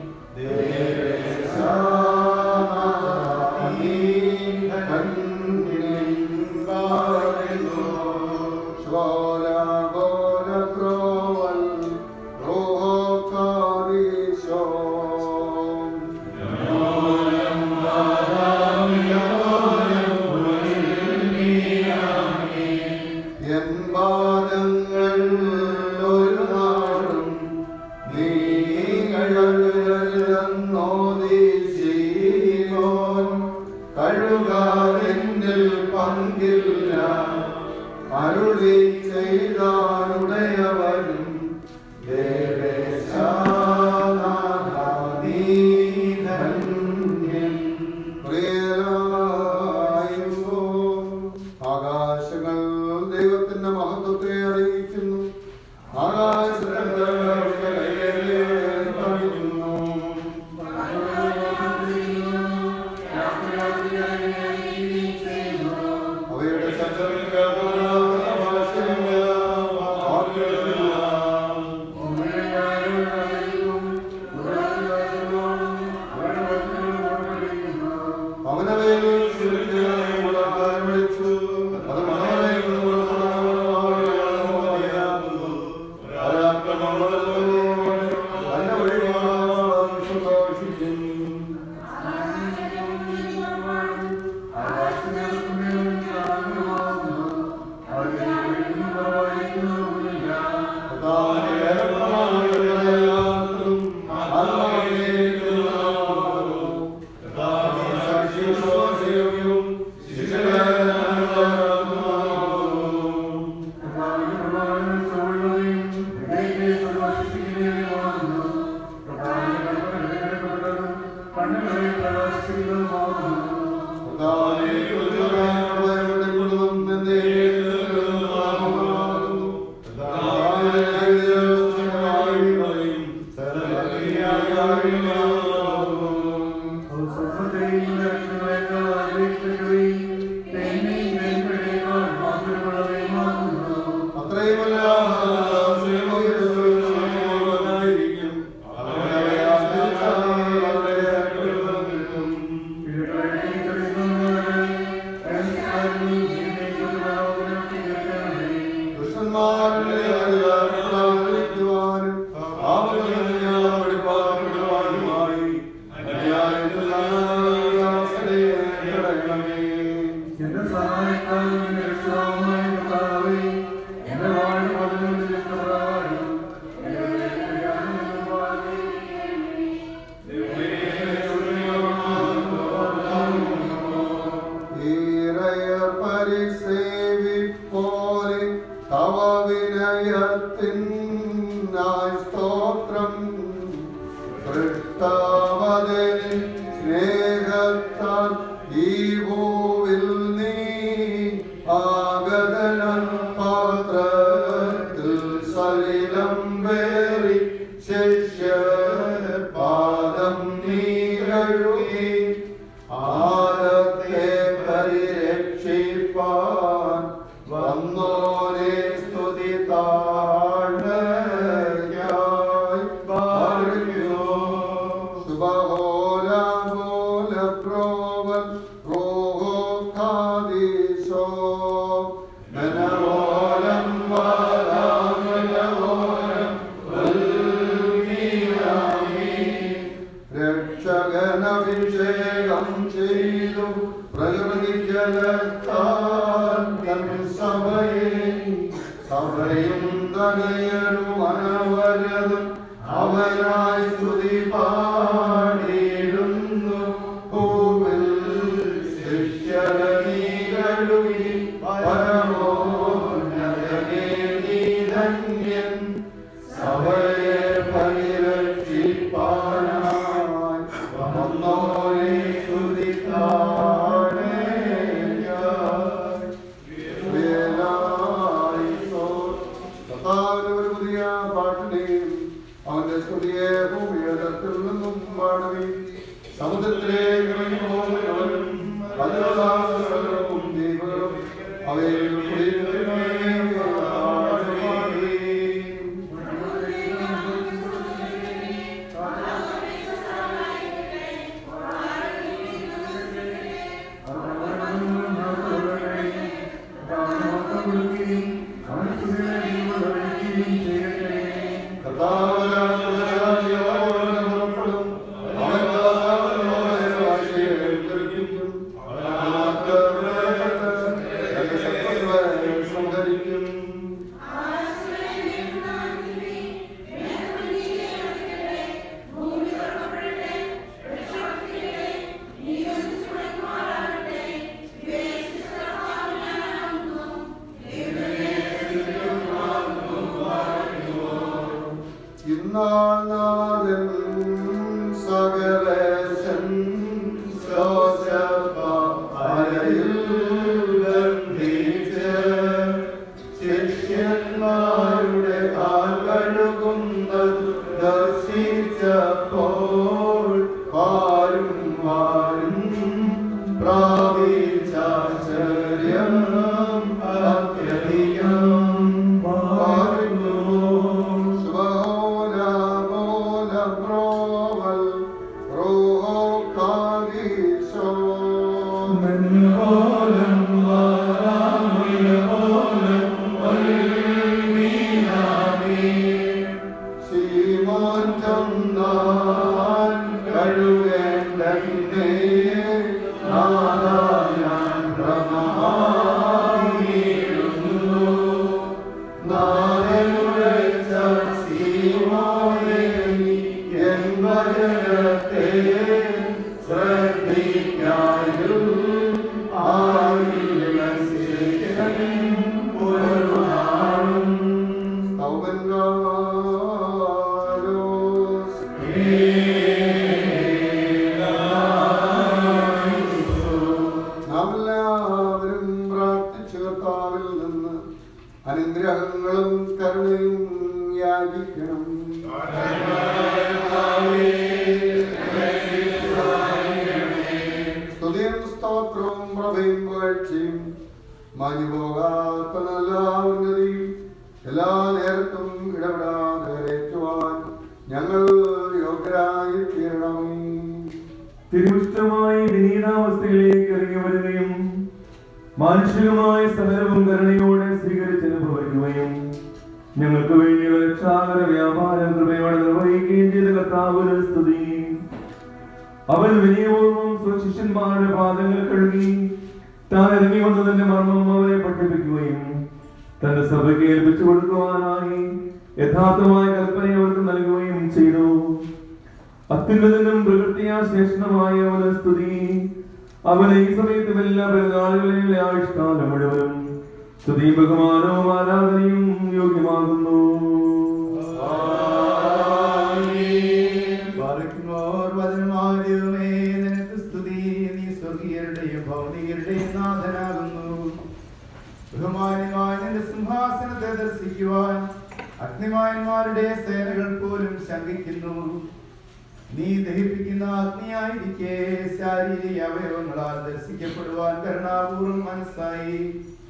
എൻ പാദങ്ങൾ ഒരു നാടും നീ കഴുകല്ലെന്നോദീശീമോൻ കഴുകാതെന്നിൽ പങ്കില്ല അരുളി ചെയ്താനുടയവനും ദേവേശാനാഥീധന്യൻ പ്രിയരായുമ്പോ ആകാശങ്ങൾ ദൈവത്തിന്റെ മഹത്വത്തെ അറിയിക്കുന്നു ആകാശത്തിന്റെ കയ്യേറി കാണിക്കുന്നു. അവയുടെ ശബ്ദങ്ങൾക്ക് ഭാഷയില്ല, വാക്കുകളില്ല. അവനവയിൽ സൃഷ്ടികളെ വിളിച്ചു അത് മനോഹരമായ ും സൃഷ്ടാവതേ സ്നേഹത്താൽ ഈ ഭൂവിൽ നീ ആഗതന പാത്രത്തിൽ സലിലം വേറി ശിഷ്യ പാദം നീ കഴുകി ആദത്തെ പരിരക്ഷിപ്പാൻ വന്നോനെ സ്തുതി താഴ്ന്നയായി പാടുന്നു സുബഹോല ബോല പ്രോവൽ റോഹോ ഖാദീശോ മനോലം വാലാമലോലം രക്ഷകനഭിഷേകം ചെയ്തു പ്രകൃതി ജലത്താൽ തൻ സഭയെ സഭയും തനയരും അനവരതും അവനായി സ്തുതി പാടിയിടുന്നു ഭൂവിൽ ശിഷ്യനീ കഴുകി പരമോന്നതനേ നീ ധന്യൻ സഭയെ പരിരക്ഷിപ്പാനായി വന്നോരെ സ്തുതി കർത്താവിന്റെ ഒരു പുതിയ പാട്ടിനെയും അവന്റെ സ്തുതിയെ ഭൂമിയത്തിൽ നിന്നും പാടുകയും സമുദ്രത്തിലേക്ക് ഇറങ്ങി പോകുന്നവരും അതിലുള്ള സകലവും ദൈവങ്ങളും അവയിൽ കുടിയിരുന്നവരെയും പാടുവാനേ. ഇന്നാനാഥൻ സകലേശൻ ശോശപ്പ അരയിൽ ബന്ധിച്ച് ശിഷ്യന്മാരുടെ കാൽ കഴുകുന്നത് ദർശിച്ചപ്പോൾ ആരും ആരും പ്രാപിച്ചാശ്ചര്യം അത്യധികം പാടുന്നു സുബഹോല ബോല പ്രോവൽ റോഹോ കാദീശോ ശീമോൻ ചന്ദാൻ കഴുകേണ്ടേ നാദായാൻ ഭ്രമമായിരുന്നു നാദനുടെ സീമോനെ എൻ വചനത്തെ ശ്രദ്ധിക്കായും ആയിരം ശിഷ്യൻ ഒരു നാളും ഔവൻകാലോസ് നാം എല്ലാവരും പ്രാർത്ഥിച്ചു കർത്താവിൽ നിന്ന് അനുഗ്രഹങ്ങളും കരുണയും യാചിക്കണം സ്തുതിയും സ്തോത്രവും പ്രഭയും പുകഴ്ചയും മാഞ്ഞുപോകാത്ത നല്ല ഉന്നതിയും എല്ലാ നേരത്തും ഇടപെടാതെ കരയറ്റുവാൻ ഞങ്ങൾ യോഗ്യരായി തീരണമേ തിരുവിഷ്ടമായി വിനീതാവസ്ഥയിലേക്ക് ഇറങ്ങി വരികയും മാനുഷികമായ സകലവും കരുണയോടെ സ്വീകരിച്ചനുഭവിക്കുകയും ഞങ്ങൾക്ക് വേണ്ടിയുള്ള രക്ഷാകര വ്യാപാരം കൃപയോടെ നിർവഹിക്കുകയും ചെയ്ത കർത്താവിന് സ്തുതി അവൻ വിനയപൂർവ്വം സ്വശിഷ്യന്മാരുടെ പാദങ്ങൾ കഴുകി താൻ ഇറങ്ങി വന്നതിന്റെ മർമ്മം അവരെ പഠിപ്പിക്കുകയും തന്റെ സഭയ്ക്ക് ഏൽപ്പിച്ചു കൊടുക്കുവാനായി യഥാർത്ഥമായ കൽപ്പന അവർക്ക് നൽകുകയും ചെയ്തു അത്യുന്നതനും പ്രകൃതിയാ ശ്രേഷ്ഠമായ അവന് സ്തുതി അവന് ഈ സമയത്തും എല്ലാ പെരുന്നാളുകളിലും ആവിഷ്കാലം മുഴുവനും സ്തുതിയും ബഹുമാനവും ആരാധനയും യോഗ്യമാകുന്നു പാലിക്കുമോ നശിപ്പിക്കുവാൻ അഗ്നിമാന്മാരുടെ സേനകൾ പോലും ശങ്കിക്കുന്നു നീ ദഹിപ്പിക്കുന്ന അഗ്നിയായിരിക്കെ ശാരീരിക അവയവങ്ങളാൽ ദർശിക്കപ്പെടുവാൻ കരുണാപൂർവ്വം മനസ്സായി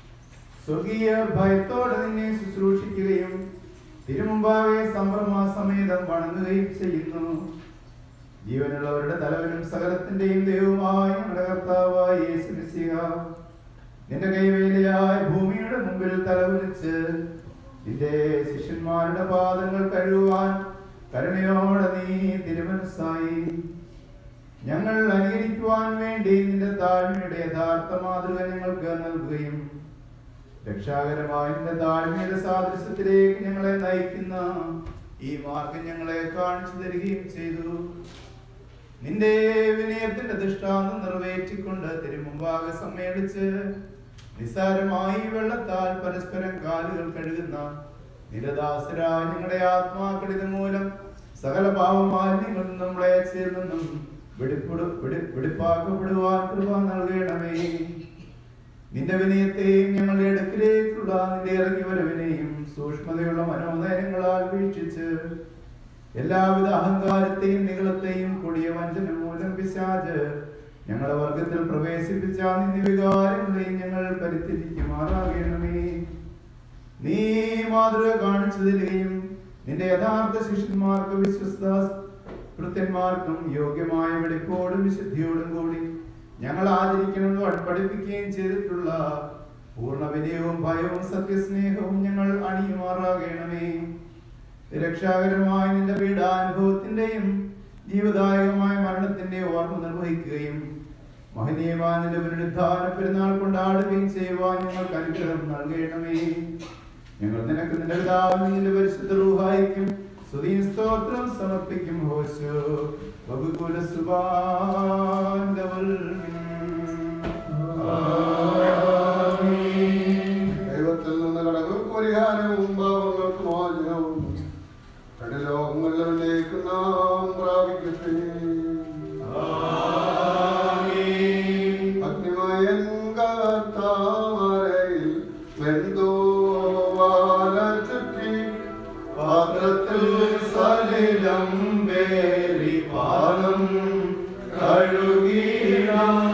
സ്വർഗീയ ഭയത്തോടെ നിന്നെ ശുശ്രൂഷിക്കുകയും തിരുമുമ്പാകെ സംഭ്രമാസമേതം വണങ്ങുകയും ചെയ്യുന്നു ജീവനുള്ളവരുടെ തലവനും സകലത്തിന്റെയും ദൈവവുമായ ഞങ്ങളുടെ കർത്താവായ യേശു മിശിഹ നിന്റെ കൈവേലയായ ഭൂമിയുടെ മുമ്പിൽ തലകുനിച്ച് നിന്റെ ശിഷ്യന്മാരുടെ പാദങ്ങൾ കഴുകുവാൻ കരുണയോടെ നീ തിരുമനസ്സായി ഞങ്ങൾ അനുകരിക്കുവാൻ വേണ്ടി നിന്റെ താഴ്മയുടെ യഥാർത്ഥ മാതൃക ഞങ്ങൾക്ക് നൽകുകയും രക്ഷാകരമായ നിന്റെ താഴ്മയുടെ സാദൃശ്യത്തിലേക്ക് ഞങ്ങളെ നയിക്കുന്ന ഈ മാർഗം ഞങ്ങളെ കാണിച്ചു തരികയും ചെയ്തു നിന്റെ വിനയത്തിന്റെ ദൃഷ്ടാന്തം നിറവേറ്റിക്കൊണ്ട് തിരുമുമ്പാകെ സമ്മേളിച്ച് നിസ്സാരമായി വെള്ളത്താൽ പരസ്പരം കാലുകൾ കഴുകുന്ന നിരദാസരായ ഞങ്ങളുടെ ആത്മാക്കളിത് മൂലം സകല പാവമാലിന്യങ്ങളിൽ നിന്നും മ്ലേച്ഛയിൽ നിന്നും വെടിപ്പെടു വെടി- വെടിപ്പാക്കപ്പെടുവാൻ കൃപ നൽകണമേ നിന്റെ വിനയത്തെയും ഞങ്ങളുടെ അടുക്കിലേക്കുള്ള നിന്റെ ഇറങ്ങി വരവിനെയും സൂക്ഷ്മതയുള്ള മനോനയനങ്ങളാൽ വീക്ഷിച്ച് എല്ലാവിധ അഹങ്കാരത്തെയും നികളത്തെയും കൊടിയ വഞ്ചന മൂലം പിശാജ് ഞങ്ങളുടെ വർഗത്തിൽ പ്രവേശിപ്പിച്ച നിന്റെ വികാരങ്ങളെയും ഞങ്ങൾ പരിത്യജിക്കുമാറാകണമേ നീ മാതൃക കാണിച്ചു തരികയും നിന്റെ യഥാർത്ഥ ശിഷ്യന്മാർക്ക് വിശ്വസ്ത ഭൃത്യന്മാർക്കും യോഗ്യമായ വെടിപ്പോടും വിശുദ്ധിയോടും കൂടി ഞങ്ങൾ ആചരിക്കണമെന്ന് പഠി- പഠിപ്പിക്കുകയും ചെയ്തിട്ടുള്ള പൂർണ്ണ വിനയവും ഭയവും സത്യസ്നേഹവും ഞങ്ങൾ അണിയുമാറാകണമേ രക്ഷാകരമായ നിന്റെ പീഡാനുഭവത്തിന്റെയും ജീവദായകമായ മരണത്തിന്റെ ഓർമ്മ നിർവഹിക്കുകയും മഹനീയമായ നിന്റെ പുനരുദ്ധാന പെരുന്നാൾ കൊണ്ടാടുകയും ചെയ്യുവാൻ ഞങ്ങൾക്ക് അനുഗ്രഹം നൽകണമേ ഞങ്ങൾ നിനക്ക് നിന്റെ പിതാവിനും നിന്റെ പരിശുദ്ധ റൂഹായിക്കും സ്തുതിയും സ്തോത്രം സമർപ്പിക്കും ഹോശോ വകുകുല സുബാന്തവൽ ദൈവത്തിൽ നിന്ന് കടങ്ങൾക്ക് പരിഹാരവും പാപങ്ങൾക്ക് മോചനവും കടലോകങ്ങളിലേക്ക് നാം പ്രാപിക്കട്ടെ അഗ്നിമയൻ കത്താമരയിൽ വെന്തോവാല ചുറ്റി പാത്രത്തിൽ സലിലം വേരി പാലം കഴുകിടാൻ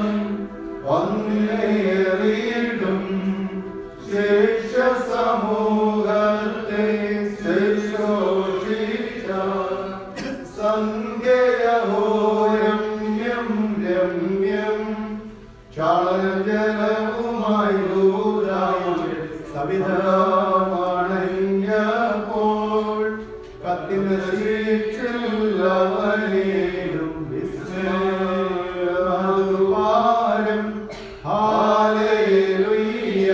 വന്നേറിയിടും ശേഷ സമൂഹത്തെ ശുശ്രൂഷിച്ച സന്ധ്യയോരമ്യം രമ്യം ചാളജലവുമായി സവിധമാണഞ്ഞപ്പോൾ കത്തിനശിച്ചില്ലവനേലും വിസ്മയം ഹാലേലുയ്യ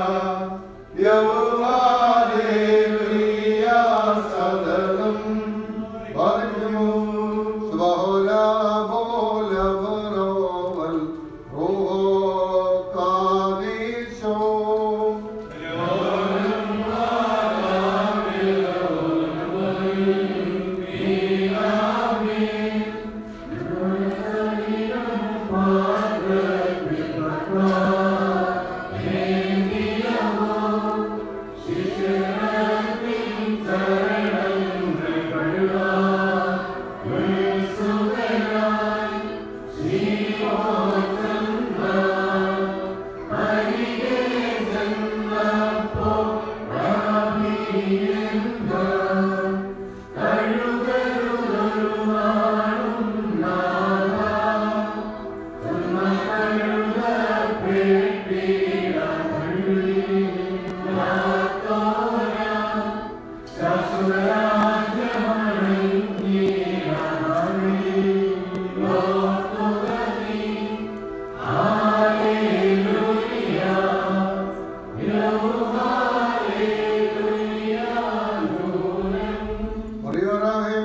യൗഹാലേലുയ്യ സദനം പറഞ്ഞു സുബഹോല ബോല ബറോവൽ റൂഹോ കാദീശോ മറിയോരാഹേ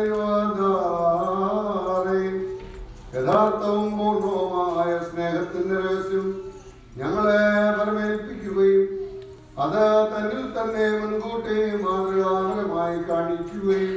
മേലൈവാദാരേ. യഥാർത്ഥവും പൂർണ്ണവുമായ സ്നേഹത്തിന്റെ രഹസ്യം ഞങ്ങളെ പരമേൽപ്പിക്കുകയും അത് തന്നിൽ തന്നെ മുൻകൂട്ടി മാതൃകാപരമായി കാണിക്കുകയും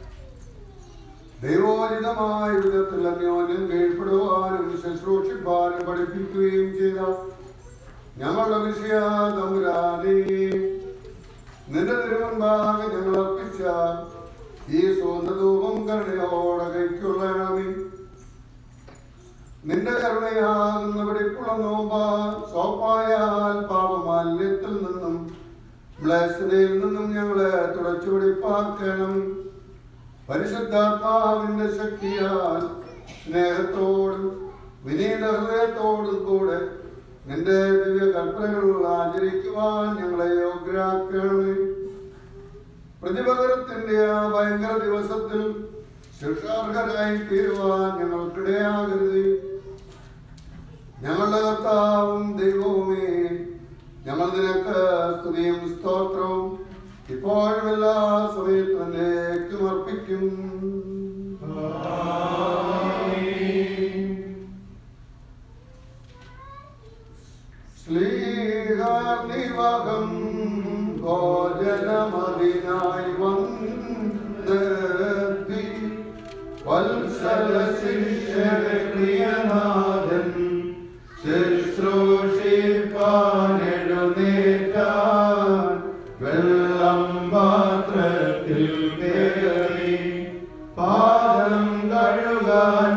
ദൈവോചിതമായ വിധത്തിൽ അന്യോന്യം കീഴ്പ്പെടുവാനും ശുശ്രൂഷിപ്പാനും പഠിപ്പിക്കുകയും ചെയ്ത ഞങ്ങളുടെ വിഷയ തമ്പുരാനെ നിന്റെ തിരുവൻപാകെ ഞങ്ങൾ അർപ്പിച്ച ഈ സ്വന്തധൂപം കരുണയോടെ കൈക്കൊള്ളണമേ നിന്റെ കരുണയാകുന്ന വെടിപ്പുള്ള നോമ്പ സോപ്പായാൽ പാപമാലിന്യത്തിൽ നിന്നും മ്ലേച്ഛതയിൽ നിന്നും ഞങ്ങളെ തുടച്ചു വെടിപ്പാക്കണം പരിശുദ്ധാത്മാവിന്റെ ശക്തിയാൽ സ്നേഹത്തോടും വിനീത ഹൃദയത്തോടും കൂടെ നിന്റെ ദിവ്യ കൽപ്പനകൾ ആചരിക്കുവാൻ ഞങ്ങളെ യോഗ്യരാക്കണമേ പ്രതിപകരത്തിന്റെ ആ ഭയങ്കര ദിവസത്തിൽ ശിക്ഷാർഹരായി തീരുവാൻ ഞങ്ങൾക്കിടയാകരുത് ഞങ്ങളുടെ കർത്താവും ദൈവവുമേ ഞങ്ങൾ നിനക്ക് സ്തുതിയും സ്തോത്രവും ഇപ്പോഴും എല്ലാ സമയത്തും എന്നേക്കും അർപ്പിക്കും ശ്ലീഹാർനിവകം ഭോജനമതിനായി വന്നെത്തി വത്സല ശിഷ്യരെ പ്രിയനാഥൻ ശുശ്രൂഷിപ്പാനെഴുന്നേറ്റാൻ വെള്ളം പാത്രത്തിൽ കയറി പാദം കഴുകാൻ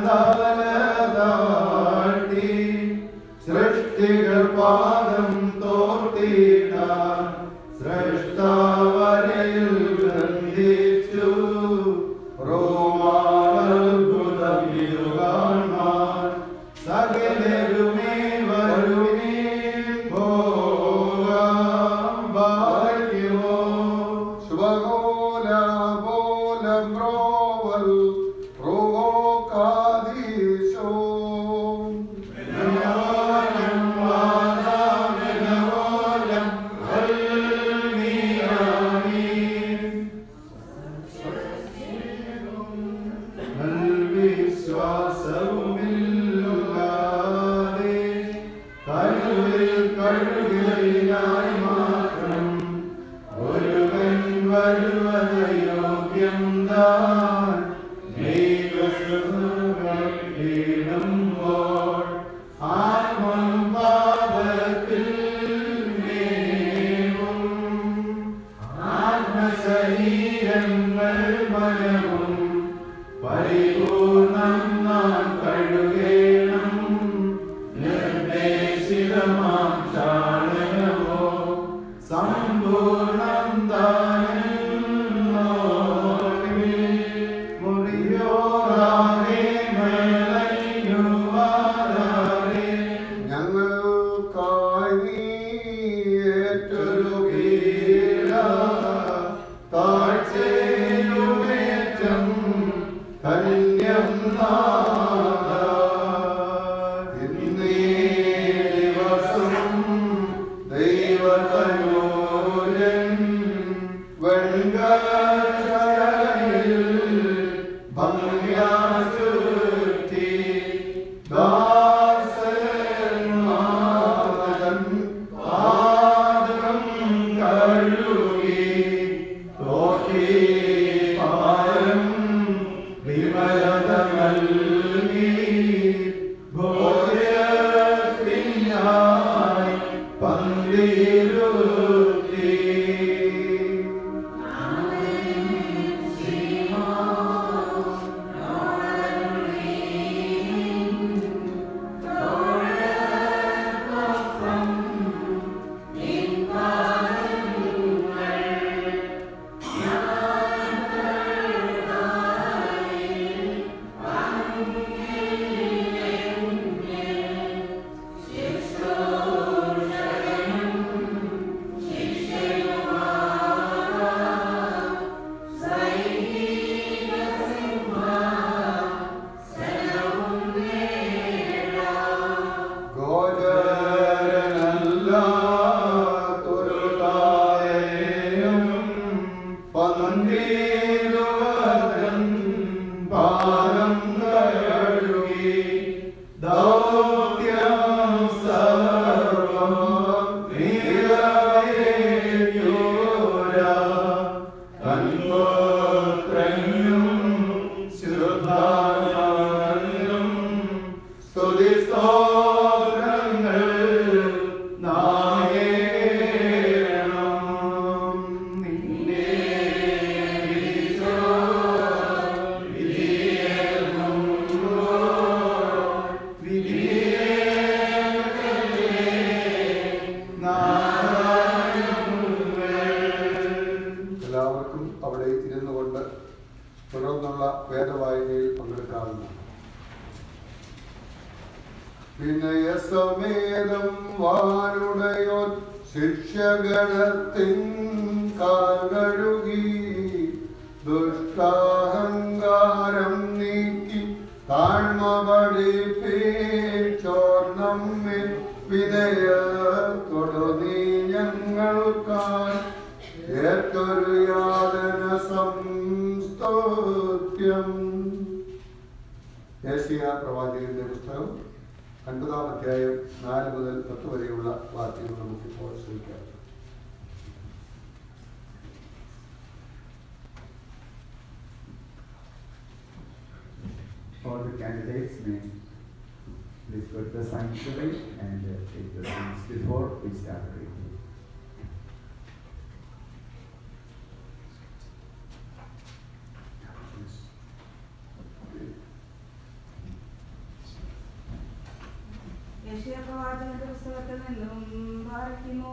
തലതാട്ടി സൃഷ്ടികൾ പാദം തോർത്തിടാൻ സൃഷ്ടാവരയിൽ ബന്ധിച്ചു റോമാത്ഭുതം ഇരുകാൺമാൻ സകലരുമേ വരുമേ പോകാം ഭാഗ്യമോ ശുഭകോല പോലം റോവൽ റോകാദീശോ വിശ്വാസവുമില്ലാതെ കരുവിൽ കഴുകിനായി മാത്രം ഒരുവൻ വരുവത് യോഗ്യം താൻ ദൈവസുഖീടുമ്പോൾ ആത്മം പാപത്തിൽ മേവും ആത്മശരീരങ്ങൾ മനവും പരിപൂർണം നാം കഴുകേണം നിർദ്ദേശിതമാം ചാളനമോ സമ്പൂർണം മുറിയോറാകെ മേലയുവാറാകെ ഞങ്ങൾക്കായി നീ ഏറ്റൊരു പീഡ താഴ്ചയുമേറ്റം കന്യം നാഥ. ഇന്നീ ദിവസം ദൈവതനൂരൻ വെൺകലയിൽ ഭംഗ്യാ ചുറ്റി ദാസന്മാതൻ പാദം കഴുകി തോട്ടി പാരം വിമലത നൽകി ഭോജത്തിനായി പന്തിരുത്തി ഗോചരനല്ലാത്തൊരുതായേയും പന്തിരുവതൻ പാദം കഴുകി ദൗത്യം സർവം നിറവേറ്റോരാ തൻപുത്രനും ശുദ്ധാനും സ്തുതി സ്തോത്രങ്ങൾ നായേണം വായനയിൽ പങ്കെടുക്കാവുന്നതാണ് വിനയസമേതം വാനുടയോൻ ശിക്ഷഗണത്തിൻ കാൽകഴുകി ദുഷ്ടാഹങ്കാരം നീക്കി താഴ്മ പഠിപ്പിച്ചോർ നമ്മിൽ വിനയത്തോടു നീ ഞങ്ങൾക്കായി ഏറ്റൊരു യാതന സംസ്തോത്യം ദേശീയ പ്രവാചകന്റെ പുസ്തകം അൻപതാം അധ്യായം നാല് മുതൽ പത്ത് വരെയുള്ള വാക്യങ്ങൾ നമുക്കിപ്പോൾ ശ്രമിക്കാം All the candidates may please go to the sanctuary and uh, take the seats before we start reading. യശയപ്രവാചകന്റെ പുസ്തകത്തിൽ നിന്നും വായിക്കുന്നു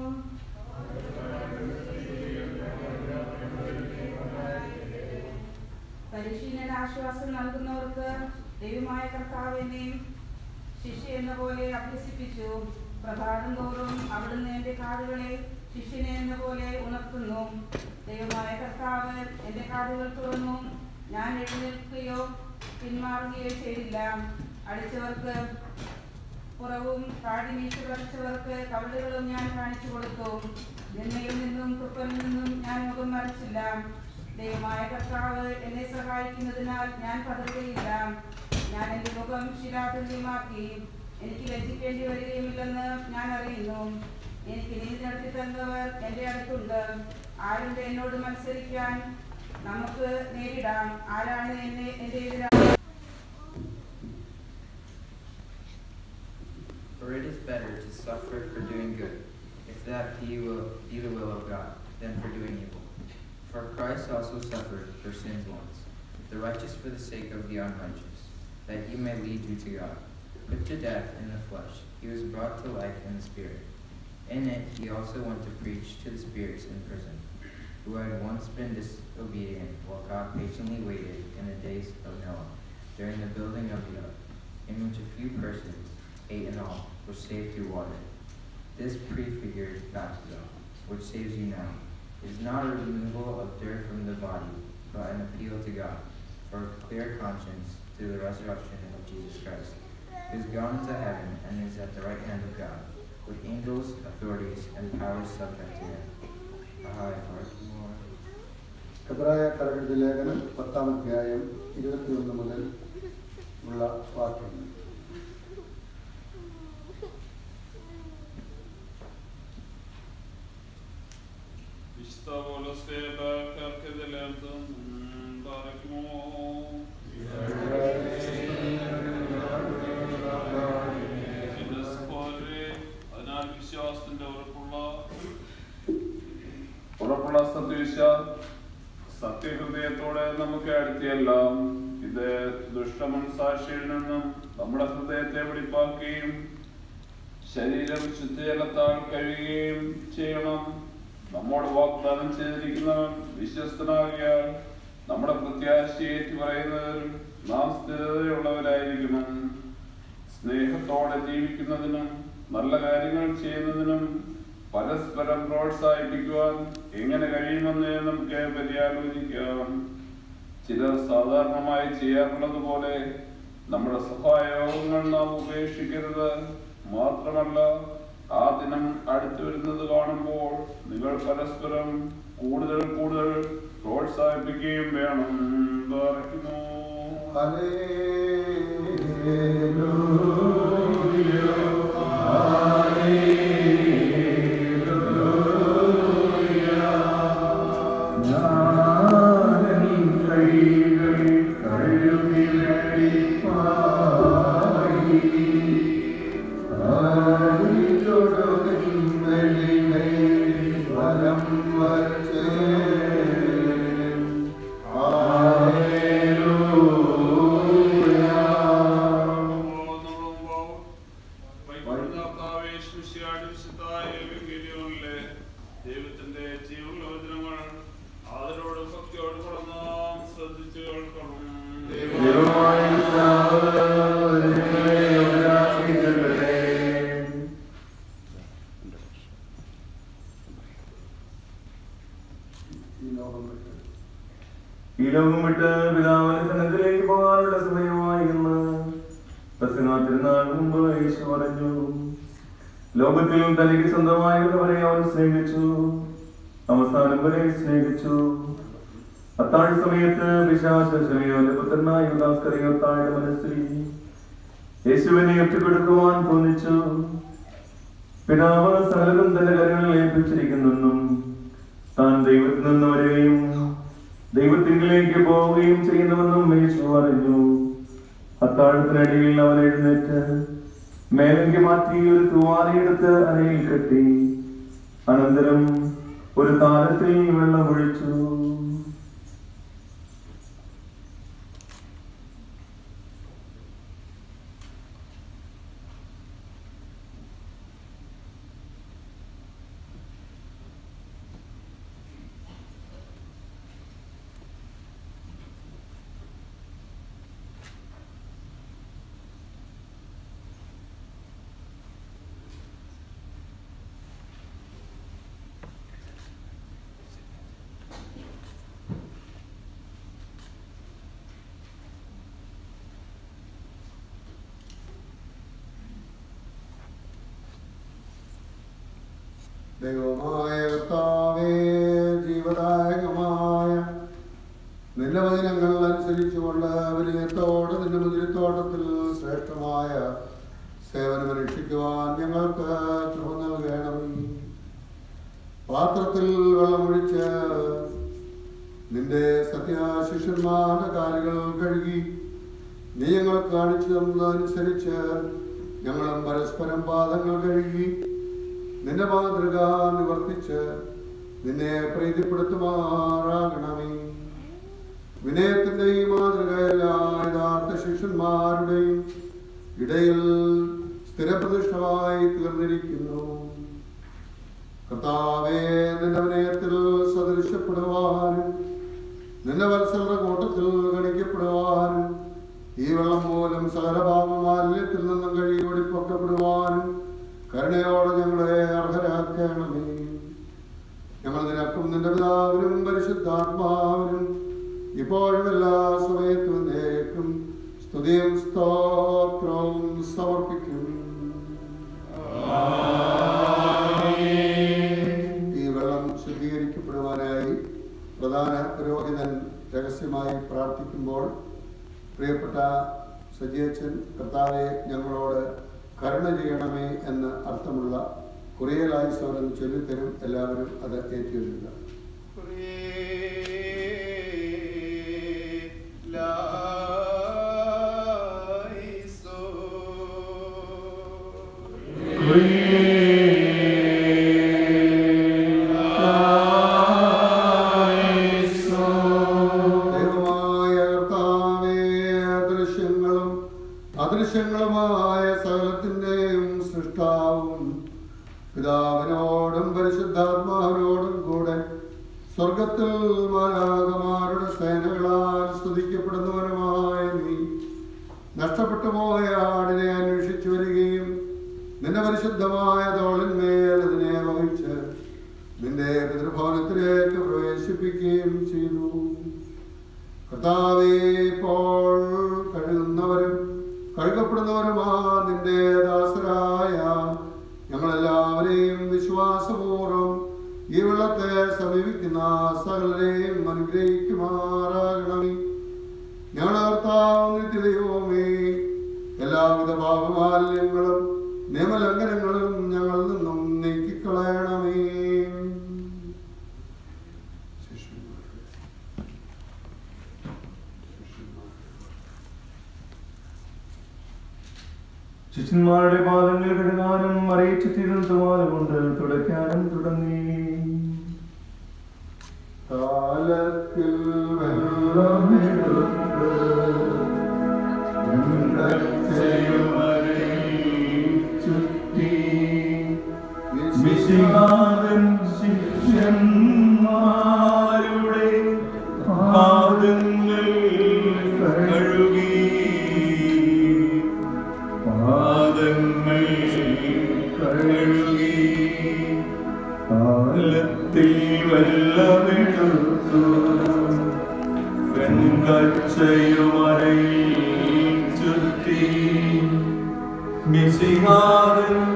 പരിശീലന ആശ്വാസം നൽകുന്നവർക്ക് ദൈവമായ കർത്താവിനെ ശിഷ്യ എന്ന പോലെ അഭ്യസിപ്പിച്ചു പ്രഭാതം തോറും അവിടുന്ന് എന്റെ കാതുകളെ ശിഷ്യനെ എന്ന പോലെ ഉണർത്തുന്നു ദൈവമായ കർത്താവ് എന്റെ കാതുകൾ തുറന്നു ഞാൻ എഴുന്നേൽക്കുകയോ പിന്മാറുകയോ ചെയ്തില്ല അടിച്ചവർക്ക് പുറവും താടി വീശി പറിച്ചവർക്ക് കവിളുകളും ഞാൻ കാണിച്ചു കൊടുത്തു നിന്നയിൽ നിന്നും കൃപ്പനിൽ നിന്നും ഞാൻ മുഖം മറിച്ചില്ല ദൈവമായ കർത്താവ് എന്നെ സഹായിക്കുന്നതിനാൽ ഞാൻ പതറുകയില്ല ഞാൻ എന്റെ മുഖം ശിലാതുല്യമാക്കി എനിക്ക് ലജ്ജിക്കേണ്ടി വരികയുമില്ലെന്ന് ഞാൻ അറിയുന്നു എനിക്ക് നീതി നടത്തി തന്നവർ എന്റെ അടുത്തുണ്ട് ആരുണ്ട് എന്നോട് മത്സരിക്കാൻ നമുക്ക് നേരിടാം ആരാണ് എന്നെ എന്റെ എതിരാ For it is better to suffer for doing good, if that be, will, be the will of God, than for doing evil. For Christ also suffered for sins once, the righteous for the sake of the unrighteous, that he may lead you to God. Put to death in the flesh, he was brought to life in the Spirit. In it he also went to preach to the spirits in prison, who had once been disobedient, while God patiently waited in the days of Noah, during the building of the ark, in which a few persons, eight in all, were saved through water. This prefigured baptism, which saves you now, is not a removal of dirt from the body, but an appeal to God for a clear conscience through the resurrection of Jesus Christ, who is gone into heaven and is at the right hand of God, with angels, authorities, and powers subject to him. I heart more. എബ്രായ കരകെട്ട് ലേഖനം പത്താം അധ്യായം ഇരുപത്തിയൊന്ന് മുതൽ ഉള്ള വാക്യങ്ങൾ വിശുദ്ധ പൗലോസ്ലിഹ കർക്കതിലെത്തും പാറയ്ക്കുമോ പോലെ അതിനാൽ വിശ്വാസത്തിന്റെ ഉറപ്പുള്ള ഉറപ്പുള്ള സത്യവിശ്വാസ സത്യഹൃദയത്തോടെ നമുക്ക് അടുത്തിയെല്ലാം ഇത് ദുഷ്ടമനസാക്ഷിയിൽ നിന്നും നമ്മുടെ ഹൃദയത്തെ വെളിപ്പാക്കുകയും ശരീരം ശുദ്ധജലത്താൽ കഴുകുകയും ചെയ്യണം നമ്മോട് വാഗ്ദാനം ചെയ്തിരിക്കുന്നവൻ വിശ്വസ്തനാകിയാൽ നമ്മുടെ പ്രത്യാശ ഏറ്റുപറയുന്നതിൽ നാം സ്ഥിരതയുള്ളവരായിരിക്കണം സ്നേഹത്തോടെ ജീവിക്കുന്നതിനും നല്ല കാര്യങ്ങൾ ചെയ്യുന്നതിനും പരസ്പരം പ്രോത്സാഹിപ്പിക്കുവാൻ എങ്ങനെ കഴിയുമെന്ന് നമുക്ക് പര്യാലോചിക്കാം ചിലർ സാധാരണമായി ചെയ്യാറുള്ളത് പോലെ നമ്മുടെ സഹായങ്ങൾ നാം ഉപേക്ഷിക്കരുത് മാത്രമല്ല ആ ദിനം അടുത്തു വരുന്നത് കാണുമ്പോൾ നിങ്ങൾ പരസ്പരം കൂടുതൽ കൂടുതൽ പ്രോത്സാഹിപ്പിക്കുകയും വേണം പറയുന്നു Hallelujah. യേശു പറഞ്ഞു ലോകത്തിൽ തനിക്ക് സ്വന്തമായുള്ളവരെ അവൻ സ്നേഹിച്ചു അവസാനം വരെ സ്നേഹിച്ചു അത്താഴ സമയത്ത് വിശാശയോന്റെ പുത്രനായ യുദാസ്കറിയോത്തായുടെ മനസ്സിൽ യേശുവിനെ ഒറ്റപ്പെടുക്കുവാൻ തോന്നിച്ചു പിതാവ് സകലതും തന്റെ കരങ്ങളിൽ ഏൽപ്പിച്ചിരിക്കുന്നെന്നും താൻ ദൈവത്തിൽ നിന്ന് വരികയും ദൈവത്തിങ്കിലേക്ക് പോവുകയും ചെയ്യുന്നുവെന്നും യേശു അറിഞ്ഞു അത്താഴത്തിനടിയിൽ അവൻ എഴുന്നേറ്റ് മേലങ്കി മാറ്റി ഒരു തൂവാലയെടുത്ത് അരയിൽ കെട്ടി അനന്തരം ഒരു താരത്തിൽ വെള്ളമൊഴിച്ചു ദൈവമായ കർത്താവേ ജീവദായകമായ നിന്റെ വചനങ്ങൾ അനുസരിച്ചുകൊണ്ട് വിനയത്തോടെ നിന്റെ മുതിരിത്തോട്ടത്തിൽ ശ്രേഷ്ഠമായ സേവനം രക്ഷിക്കുവാൻ ഞങ്ങൾക്ക് കൃപ നൽകണമേ പാത്രത്തിൽ വെള്ളമൊഴിച്ച് നിന്റെ സത്യാശിഷ്യന്മാരുടെ കാലുകൾ കഴുകി നീ ഞങ്ങൾ കാണിച്ചു തന്നതനുസരിച്ച് ഞങ്ങളും പരസ്പരം പാദങ്ങൾ കഴുകി നിന്റെ മാതൃക നിവർത്തിച്ച് നിന്നെ പ്രീതിപ്പെടുത്തുമാറാകണമേ വിനയത്തിന്റെ ഈ മാതൃക എല്ലാ യഥാർത്ഥ ശിഷ്യന്മാരുടെയും ഇടയിൽ സ്ഥിരപ്രതിഷ്ഠമായി തീർന്നിരിക്കുന്നു കർത്താവേ നിന്റെ വിനയത്തിൽ സദൃശ്യപ്പെടുവാനും നിന്റെ വത്സലരുടെ കൂട്ടത്തിൽ ഗണിക്കപ്പെടുവാനും ഈ വെള്ളം മൂലം സകലഭാവമാല്യത്തിൽ നിന്നും കഴിയി വെടിപ്പൊക്കപ്പെടുവാനും കരുണയോടെ ഞങ്ങളെ അർഹരാക്കണമേ ഞങ്ങൾ നിനക്കും നിന്റെ പിതാവിനും പരിശുദ്ധാത്മാവിനും ഇപ്പോഴും എല്ലാ സമയത്തും നേക്കും സ്തുതിയും സ്തോത്രവും സമർപ്പിക്കും ഈ വെള്ളം ശുദ്ധീകരിക്കപ്പെടുവാനായി പ്രധാന പുരോഹിതൻ രഹസ്യമായി പ്രാർത്ഥിക്കുമ്പോൾ പ്രിയപ്പെട്ട സജീവച്ചൻ കർത്താവെ ഞങ്ങളോട് കരുണ ചെയ്യണമേ എന്ന് അർത്ഥമുള്ള കുറിയലായി സ്വരം ചൊല്ലിത്തരും എല്ലാവരും അത് ഏറ്റുവരിക ദൈവമായ കർത്താവേ അദൃശ്യങ്ങളും അദൃശ്യങ്ങളുമായ സകലത്തിന്റെയും സൃഷ്ടാവും പിതാവിനോടും പരിശുദ്ധാത്മാവിനോടും കൂടെ സ്വർഗത്തിൽ മാലാകമാരുടെ സേനകളാൽ സ്തുതിക്കപ്പെടുന്നവനുമായ നീ നഷ്ടപ്പെട്ടു പോയ ആടിനെ അന്വേഷിച്ചു വരികയും നിന്റെ പരിശുദ്ധമായ തോളിന്മേൽ അതിനെ വഹിച്ച് നിന്റെ പിതൃഭവനത്തിലേക്ക് പ്രവേശിപ്പിക്കുകയും ചെയ്തു കർത്താവേ ഇപ്പോൾ കഴുകുന്നവരും കഴുകപ്പെടുന്നവരുമാ നിന്റെ ദാസരായ ഞങ്ങളെല്ലാവരെയും വിശ്വാസപൂർവ്വം ഈ വെള്ളത്തെ സമീപിക്കുന്ന സകലരെയും അനുഗ്രഹിക്കുമാറാകണമേ ഞങ്ങളുടെ കർത്താവ് നിത്യദൈവമേ എല്ലാവിധ പാപമാലിന്യങ്ങളും നിയമലംഘനങ്ങളും ഞങ്ങളിൽ നിന്നും നീക്കിക്കളയണമേ ശിഷ്യന്മാരുടെ പാദങ്ങൾ കഴുകാനും അറിയിച്ചു തീർത്തുവാനും കൊണ്ട് തുടയ്ക്കാനും തുടങ്ങി കാലത്തിൽ വെള്ളമെടുത്ത് ചുറ്റി മിശിഹാതൻ ശിഷ്യന്മാരുടെ പാദങ്ങൾ കഴുകി പാദങ്ങൾ കഴുകി കാലത്തിൽ വെള്ളമെടുത്തു വെൺകച്ചയുമ മിശിഹാരൻ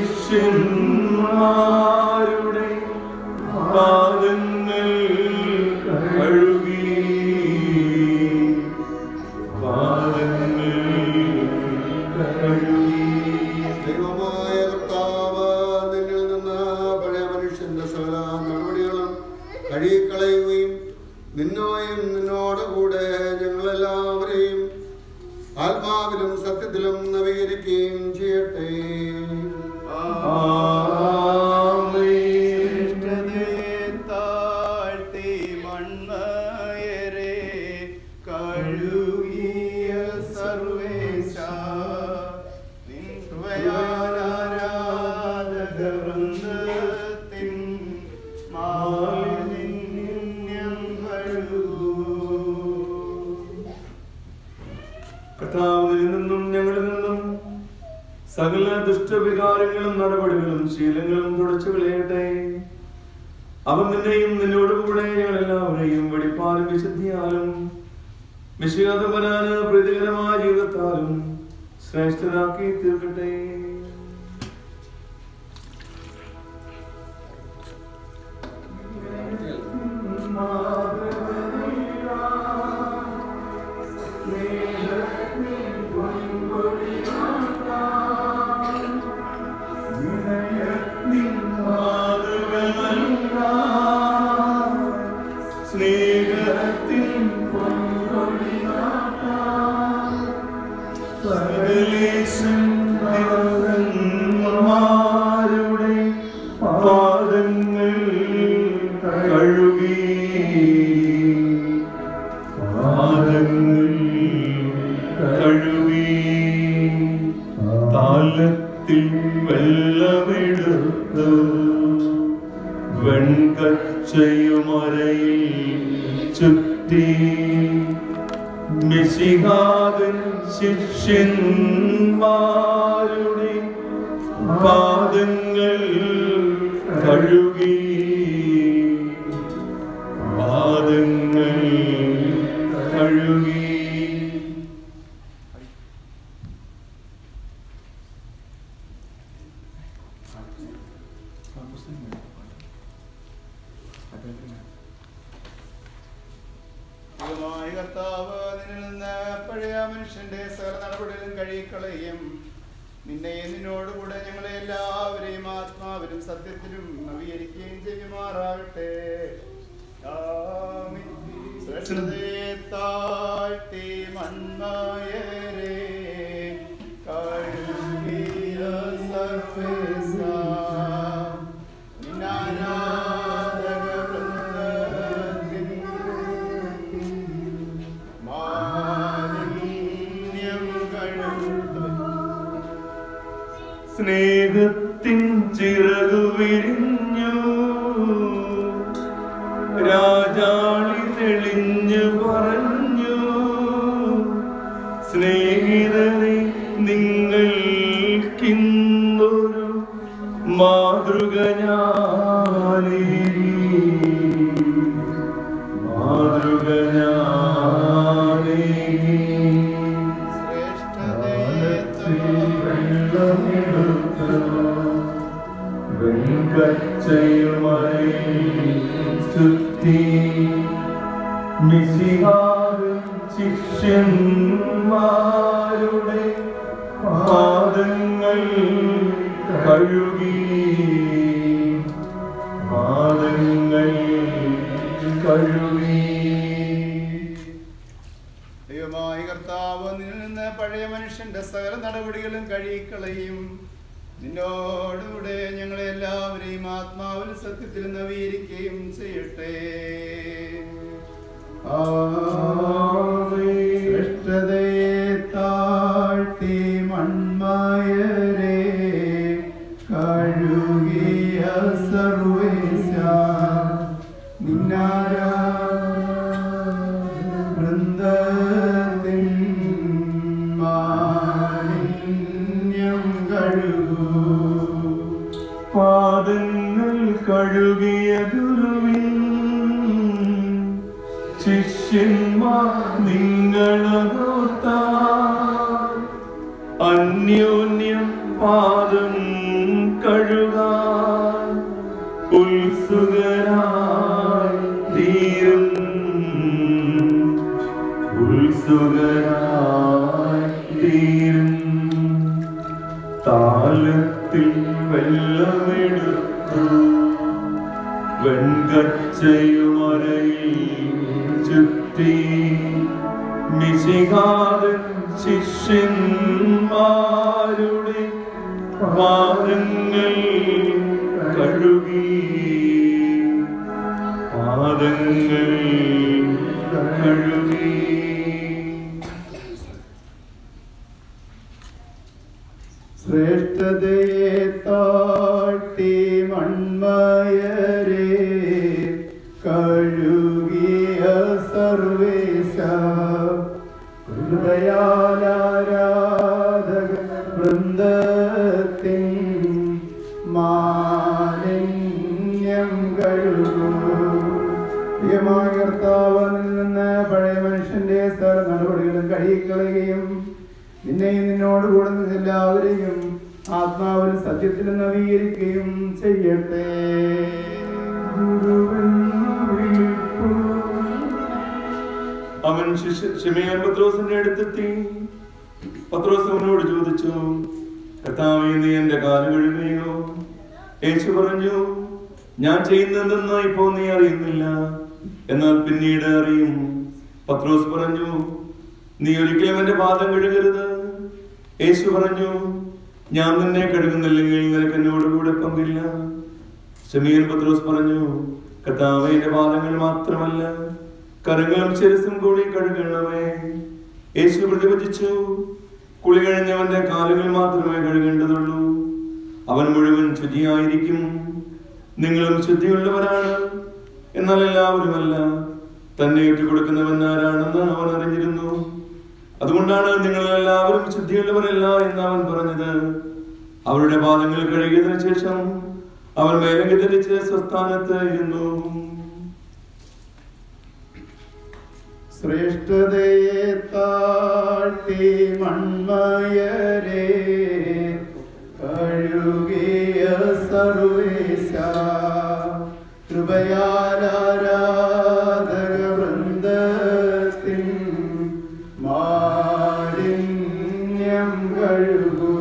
ശിഷ്യന്മാരുടെ പാദങ്ങൾ കഴുകി പാദങ്ങൾ കഴുകി ദൈവമായ കർത്താവ് നിന്നിൽ നിന്ന് പഴയ മനുഷ്യന്റെ സകല നടപടികളും കഴുകിക്കളയുകയും നിന്നോയും നിന്നോട് കൂടെ ഞങ്ങളെല്ലാവരെയും ആത്മാവിലും സത്യത്തിലും നവീകരിക്കുകയും ചെയ്യട്ടെ താഴ്ത്തി മൺമയരെ കഴുകിയ സർവേശ വൃന്ദത്തിൻ മാലിന്യം കഴുകൂ കർത്താവിൽ നിന്നും ഞങ്ങളിൽ നിന്നും സകല ദുഷ്ടവികാരങ്ങളും നടപടികളും ശീലങ്ങളും തുടച്ചു കളയട്ടെ അവൻ നിന്നെയും നിന്നോട് കൂടെ ഞങ്ങളെല്ലാവരെയും വെടിപ്പാലും വിശുദ്ധിയാലും വിശ്വാസം വരാന് പ്രീതികരമായ ജീവിതത്താലും ശ്രേഷ്ഠരാക്കി തീർക്കട്ടെ സ്നേഹത്തിൻ സകലേശന്മാരുടെ പാദങ്ങൾ കഴുകി പാദങ്ങൾ കഴുകി താലത്തിൽ വെള്ളമെടുത്ത് വെൺകച്ചയുമരയിൽ ചുറ്റി മിശിഹാദൻ ശിഷ്യന്മാരുടെ പാദങ്ങൾ കഴുകി പാദങ്ങൾ കഴുകി ദൈവമായ കർത്താവ് നിന്നിൽ നിന്ന് പഴയ മനുഷ്യന്റെ സകല നടപടികളും കഴുകിക്കളയും നിന്നെ നിന്നോടുകൂടെ ഞങ്ങളെ എല്ലാവരെയും ആത്മാവിലും സത്യത്തിലും നവീകരിക്കുകയും ചെയ്യുമാറാകട്ടെ ആമീൻ. ശ്രേഷ്ഠതയെ താഴ്ത്തി മൺമയരെ കഴുകിയ സർവേശ നിന്നാരാധക വൃന്ദത്തിൻ മാലിന്യം കഴുകും സ്നേഹത്തിൻ ചിറകു വിരിഞ്ഞു രാജാളി തെളിഞ്ഞു പറഞ്ഞു സ്നേഹിതരെ നിങ്ങൾക്കിന്നൊരു മാതൃക ഞാനേകി. മാതൃക ഞാനേകി. ശ്രേഷ്ഠതയെ ശിഷ്യന്മാരുടെ പാദങ്ങൾ കഴുകി പാദങ്ങൾ കഴുകി ദൈവമായ കർത്താവ് നിന്നിൽ നിന്ന് പഴയ മനുഷ്യന്റെ സകല നടപടികളും കഴുകിക്കളയും നിന്നോടുകൂടെ ഞങ്ങളെ എല്ലാവരെയും ആത്മാവിൽ സത്യത്തിൽ നവീകരിക്കുകയും ചെയ്യട്ടെ ശ്രേഷ്ഠതയെ താഴ്ത്തി മൺമയരെ കഴുകിയ സർവേശ നിന്നാരാ വൃന്ദത്തിൻ മാലിന്യം കഴുകൂ പാദങ്ങൾ കഴുകിയ ഗുരുവിൻ ശിഷ്യന്മാർ നിങ്ങളോത്ത അന്യോന്യം പാദം കഴുകാൻ ഉത്സുകരായി തീരും ഉത്സുകരായി തീരും താലത്തിൽ വെള്ളമെടുത്തു വെൺകച്ചയുമരയിൽ ചുറ്റി മിശികാതൻ ശിഷ്യന്മാരുടെ പാദങ്ങൾ കഴുകി പാദങ്ങൾ കഴുകി ശ്രേഷ്ഠതയെ താട്ടി മൺമയരെ കഴുകിയ സർവേശ ഹൃദയാലാരാധക വൃന്ദത്തിൻ മാലിന്യം കഴുകൂ പ്രിയമായ കർത്താവിൽ നിന്ന് പഴയ മനുഷ്യന്റെ സകല നടപടികളും കഴുകിക്കളയുകയും നിന്നെയും നിന്നോട് കൂടെ നിന്ന് എല്ലാവരെയും ആത്മാവിൽ സത്യത്തിൽ നവീകരിക്കുകയും ചെയ്യട്ടെ അവൻ ശിഷ്യ- ശിമയോൻ പത്രോസിന്റെ അടുത്തെത്തി പത്രോസ് അവനോട് ചോദിച്ചു കർത്താവേ നീ എന്റെ കാല് കഴുകുകയോ യേശു പറഞ്ഞു ഞാൻ ചെയ്യുന്നതെന്ന് ഇപ്പോ നീ അറിയുന്നില്ല എന്നാൽ പിന്നീട് അറിയും പത്രോസ് പറഞ്ഞു നീ ഒരിക്കലും എന്റെ പാദം കഴുകരുത് യേശു പറഞ്ഞു ഞാൻ നിന്നെ കഴുകുന്നില്ലെങ്കിൽ നിനക്ക് എന്നോട് കൂടെ പങ്കില്ല ശമീൻ പത്രോസ് പറഞ്ഞു കർത്താവേ എന്റെ പാദങ്ങൾ മാത്രമല്ല കരങ്ങളും ശിരസും കൂടി കഴുകണമേ യേശു പ്രതിപദിച്ചു കുളി കഴിഞ്ഞവന്റെ കാലുകൾ മാത്രമേ കഴുകേണ്ടതുള്ളൂ അവൻ മുഴുവൻ ശുചിയായിരിക്കും നിങ്ങളും ശുദ്ധിയുള്ളവരാണ് എന്നാൽ എല്ലാവരുമല്ല തന്നെ ഇട്ടുകൊടുക്കുന്നവൻ ആരാണെന്ന് അവൻ അറിഞ്ഞിരുന്നു അതുകൊണ്ടാണ് നിങ്ങൾ എല്ലാവരും ശുദ്ധിയുള്ളവരല്ല എന്ന് അവൻ പറഞ്ഞത് അവരുടെ പാദങ്ങൾ കഴുകിയതിനു ശേഷം അവൻ മേലങ്കി ധരിച്ച് സ്വസ്ഥാനത്ത് ഇരുന്നു ശ്രേഷ്ഠതയെ താഴ്ത്തി മൺമയരെ കഴുകിയ സർവേശ കൃപയാലാരാധക വൃന്ദത്തിൻ മാലിന്യം കഴുകൂ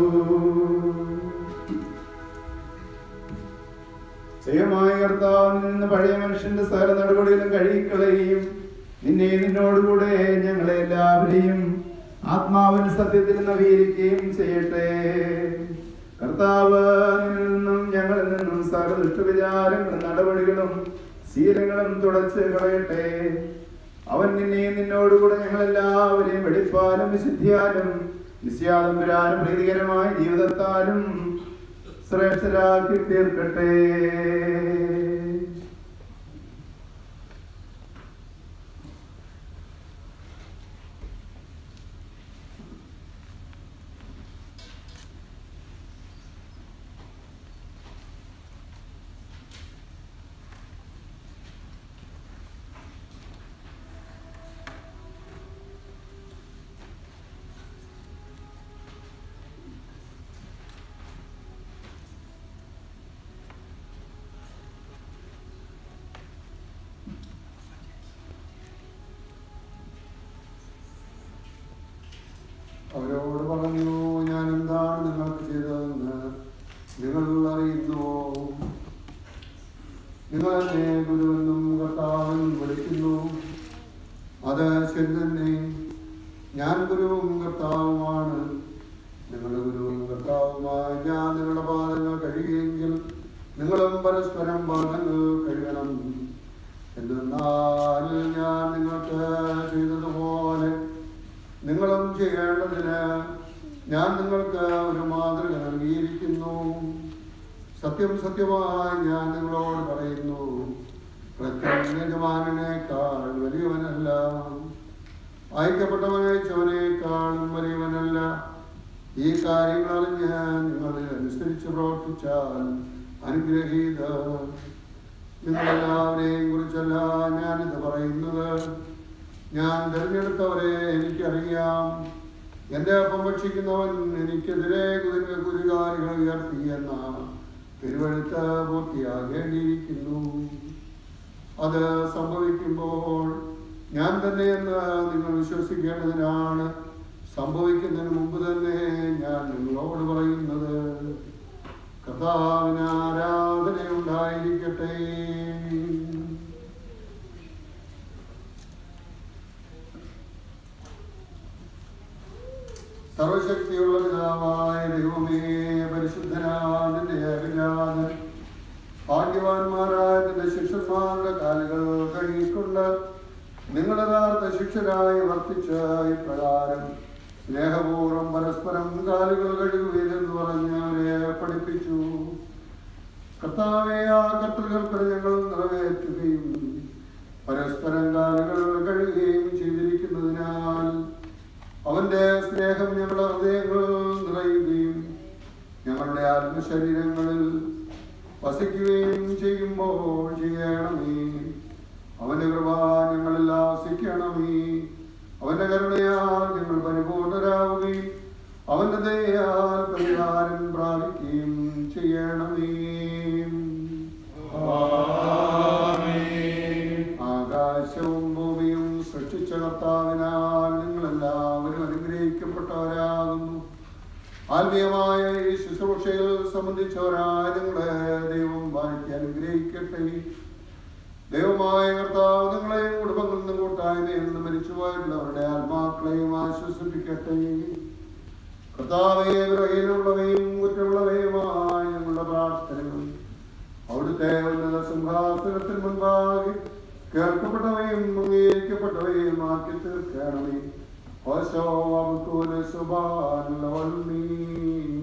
ദൈവമായ കർത്താവിൽ നിന്ന് പഴയ മനുഷ്യന്റെ സകല നടപടികളും കഴുകിക്കളയുകയും നിന്നെ നിന്നോടുകൂടെ ഞങ്ങളെ എല്ലാവരെയും ആത്മാവിൻ സത്യത്തിൽ നവീകരിക്കുകയും ചെയ്യട്ടെ കർത്താവ് നിന്നിൽ നിന്നും ഞങ്ങളിൽ നിന്നും സകല ദുഷ്ടവിചാരങ്ങളും നടപടികളും ശീലങ്ങളും തുടച്ച് കളയട്ടെ അവൻ നിന്നെയും നിന്നോടുകൂടെ ഞങ്ങളെല്ലാവരെയും വെടിപ്പാലും വിശുദ്ധിയാലും നിശ്യാദം വരാനും പ്രീതികരമായ ജീവിതത്താലും ശ്രേഷ്ഠരാക്കി തീർക്കട്ടെ അവരോട് പറഞ്ഞു ഞാൻ എന്താണ് നിങ്ങൾക്ക് ചെയ്തതെന്ന് നിങ്ങൾ അറിയുന്നുവോ നിങ്ങൾ എന്നെ ഗുരുവെന്നും കർത്താവെന്നും വിളിക്കുന്നു അത് ശരി തന്നെ ഞാൻ ഗുരുവും കർത്താവുമാണ് നിങ്ങളുടെ ഗുരുവും കർത്താവുമായി ഞാൻ നിങ്ങളുടെ പാദങ്ങൾ കഴുകിയെങ്കിൽ നിങ്ങളും പരസ്പരം പാദങ്ങൾ കഴുകണം എന്തെന്നാൽ ഞാൻ നിങ്ങൾക്ക് ചെയ്തതുപോലെ നിങ്ങളും ചെയ്യേണ്ടതിന് ഞാൻ നിങ്ങൾക്ക് ഒരു മാതൃക നൽകിയിരിക്കുന്നു സത്യം സത്യമായി ഞാൻ നിങ്ങളോട് പറയുന്നു പ്രത്യേക യജമാനേക്കാൾ വലിയവനല്ല അയക്കപ്പെട്ടവനയച്ചവനേക്കാളും വലിയവനല്ല ഈ കാര്യങ്ങൾ അറിഞ്ഞ് നിങ്ങൾ അനുസരിച്ച് പ്രവർത്തിച്ചാൽ അനുഗ്രഹീത നിങ്ങളെല്ലാവരെയും കുറിച്ചല്ല ഞാനിത് പറയുന്നത് ഞാൻ തിരഞ്ഞെടുത്തവരെ എനിക്കറിയാം എന്റെ അപ്പം ഭക്ഷിക്കുന്നവൻ എനിക്കെതിരെ കുതിര കുരുകാലികൾ ഉയർത്തി എന്ന തിരുവഴുത്ത് പൂർത്തിയാകേണ്ടിയിരിക്കുന്നു അത് സംഭവിക്കുമ്പോൾ ഞാൻ തന്നെയെന്ന് നിങ്ങൾ വിശ്വസിക്കേണ്ടതിനാണ് സംഭവിക്കുന്നതിന് മുമ്പ് തന്നെ ഞാൻ നിങ്ങളോട് പറയുന്നത് കർത്താവിന് ആരാധന ഉണ്ടായിരിക്കട്ടെ സർവശക്തിയുള്ള പിതാവായ ദൈവമേ പരിശുദ്ധനാഥന്റെ ഏകജാതൻ ഭാഗ്യവാന്മാരായ നിന്റെ ശിഷ്യന്മാരുടെ കാലുകൾ കഴുകിക്കൊണ്ട് നിങ്ങൾ യഥാർത്ഥ ശിക്ഷരായി വർത്തിച്ച ഇപ്രകാരം സ്നേഹപൂർവ്വം പരസ്പരം കാലുകൾ കഴുകുകയെന്ന് പറഞ്ഞ് അവരെ പഠിപ്പിച്ചു കർത്താവെ ആ കർത്തൃകൽപ്പന ഞങ്ങൾ നിറവേറ്റുകയും പരസ്പരം കാലുകൾ കഴുകുകയും ചെയ്തിരിക്കുന്നതിനാൽ അവന്റെ സ്നേഹം ഞങ്ങളുടെ ഹൃദയങ്ങൾ നിറയുകയും ഞങ്ങളുടെ ആത്മശരീരങ്ങളിൽ വസിക്കുകയും ചെയ്യുമ്പോൾ ചെയ്യണമേ അവന്റെ കൃപ ഞങ്ങളിൽ ആസിക്കണമേ അവന്റെ കരുണയാൽ ഞങ്ങൾ പരിപൂർണരാവുകയും അവന്റെ ദയാൽ പരിഹാരം പ്രാപിക്കുകയും ചെയ്യണമേ ആകാശവും ഭൂമിയും സൃഷ്ടിച്ച കർത്താവിനാൽ നിങ്ങളെല്ലാവരും അനുഗ്രഹിക്കപ്പെട്ടവരാകുന്നു ആത്മീയമായ ഈ ശുശ്രൂഷയിൽ സംബന്ധിച്ചവരായ നിങ്ങളെ ദൈവം വാഴ്ത്തി അനുഗ്രഹിക്കട്ടെ ദൈവമായ കർത്താവ് നിങ്ങളെയും കുടുംബങ്ങളിൽ നിന്നും കൂട്ടായ്മയിൽ നിന്ന് മരിച്ചുപോയിട്ടുള്ളവരുടെ ആത്മാക്കളെയും ആശ്വസിപ്പിക്കട്ടെ കർത്താവെ വിറകിലുള്ളവയും കുറ്റമുള്ളവയുമായ ഞങ്ങളുടെ പ്രാർത്ഥനകൾ അവിടുത്തെ ഉന്നത സിംഹാസനത്തിൽ മുൻപാകെ കേൾക്കപ്പെട്ടവയും അംഗീകരിക്കപ്പെട്ടവയും ആക്കി തീർക്കണമേ ഓശോ അവക്കൂല സുബാനുള്ള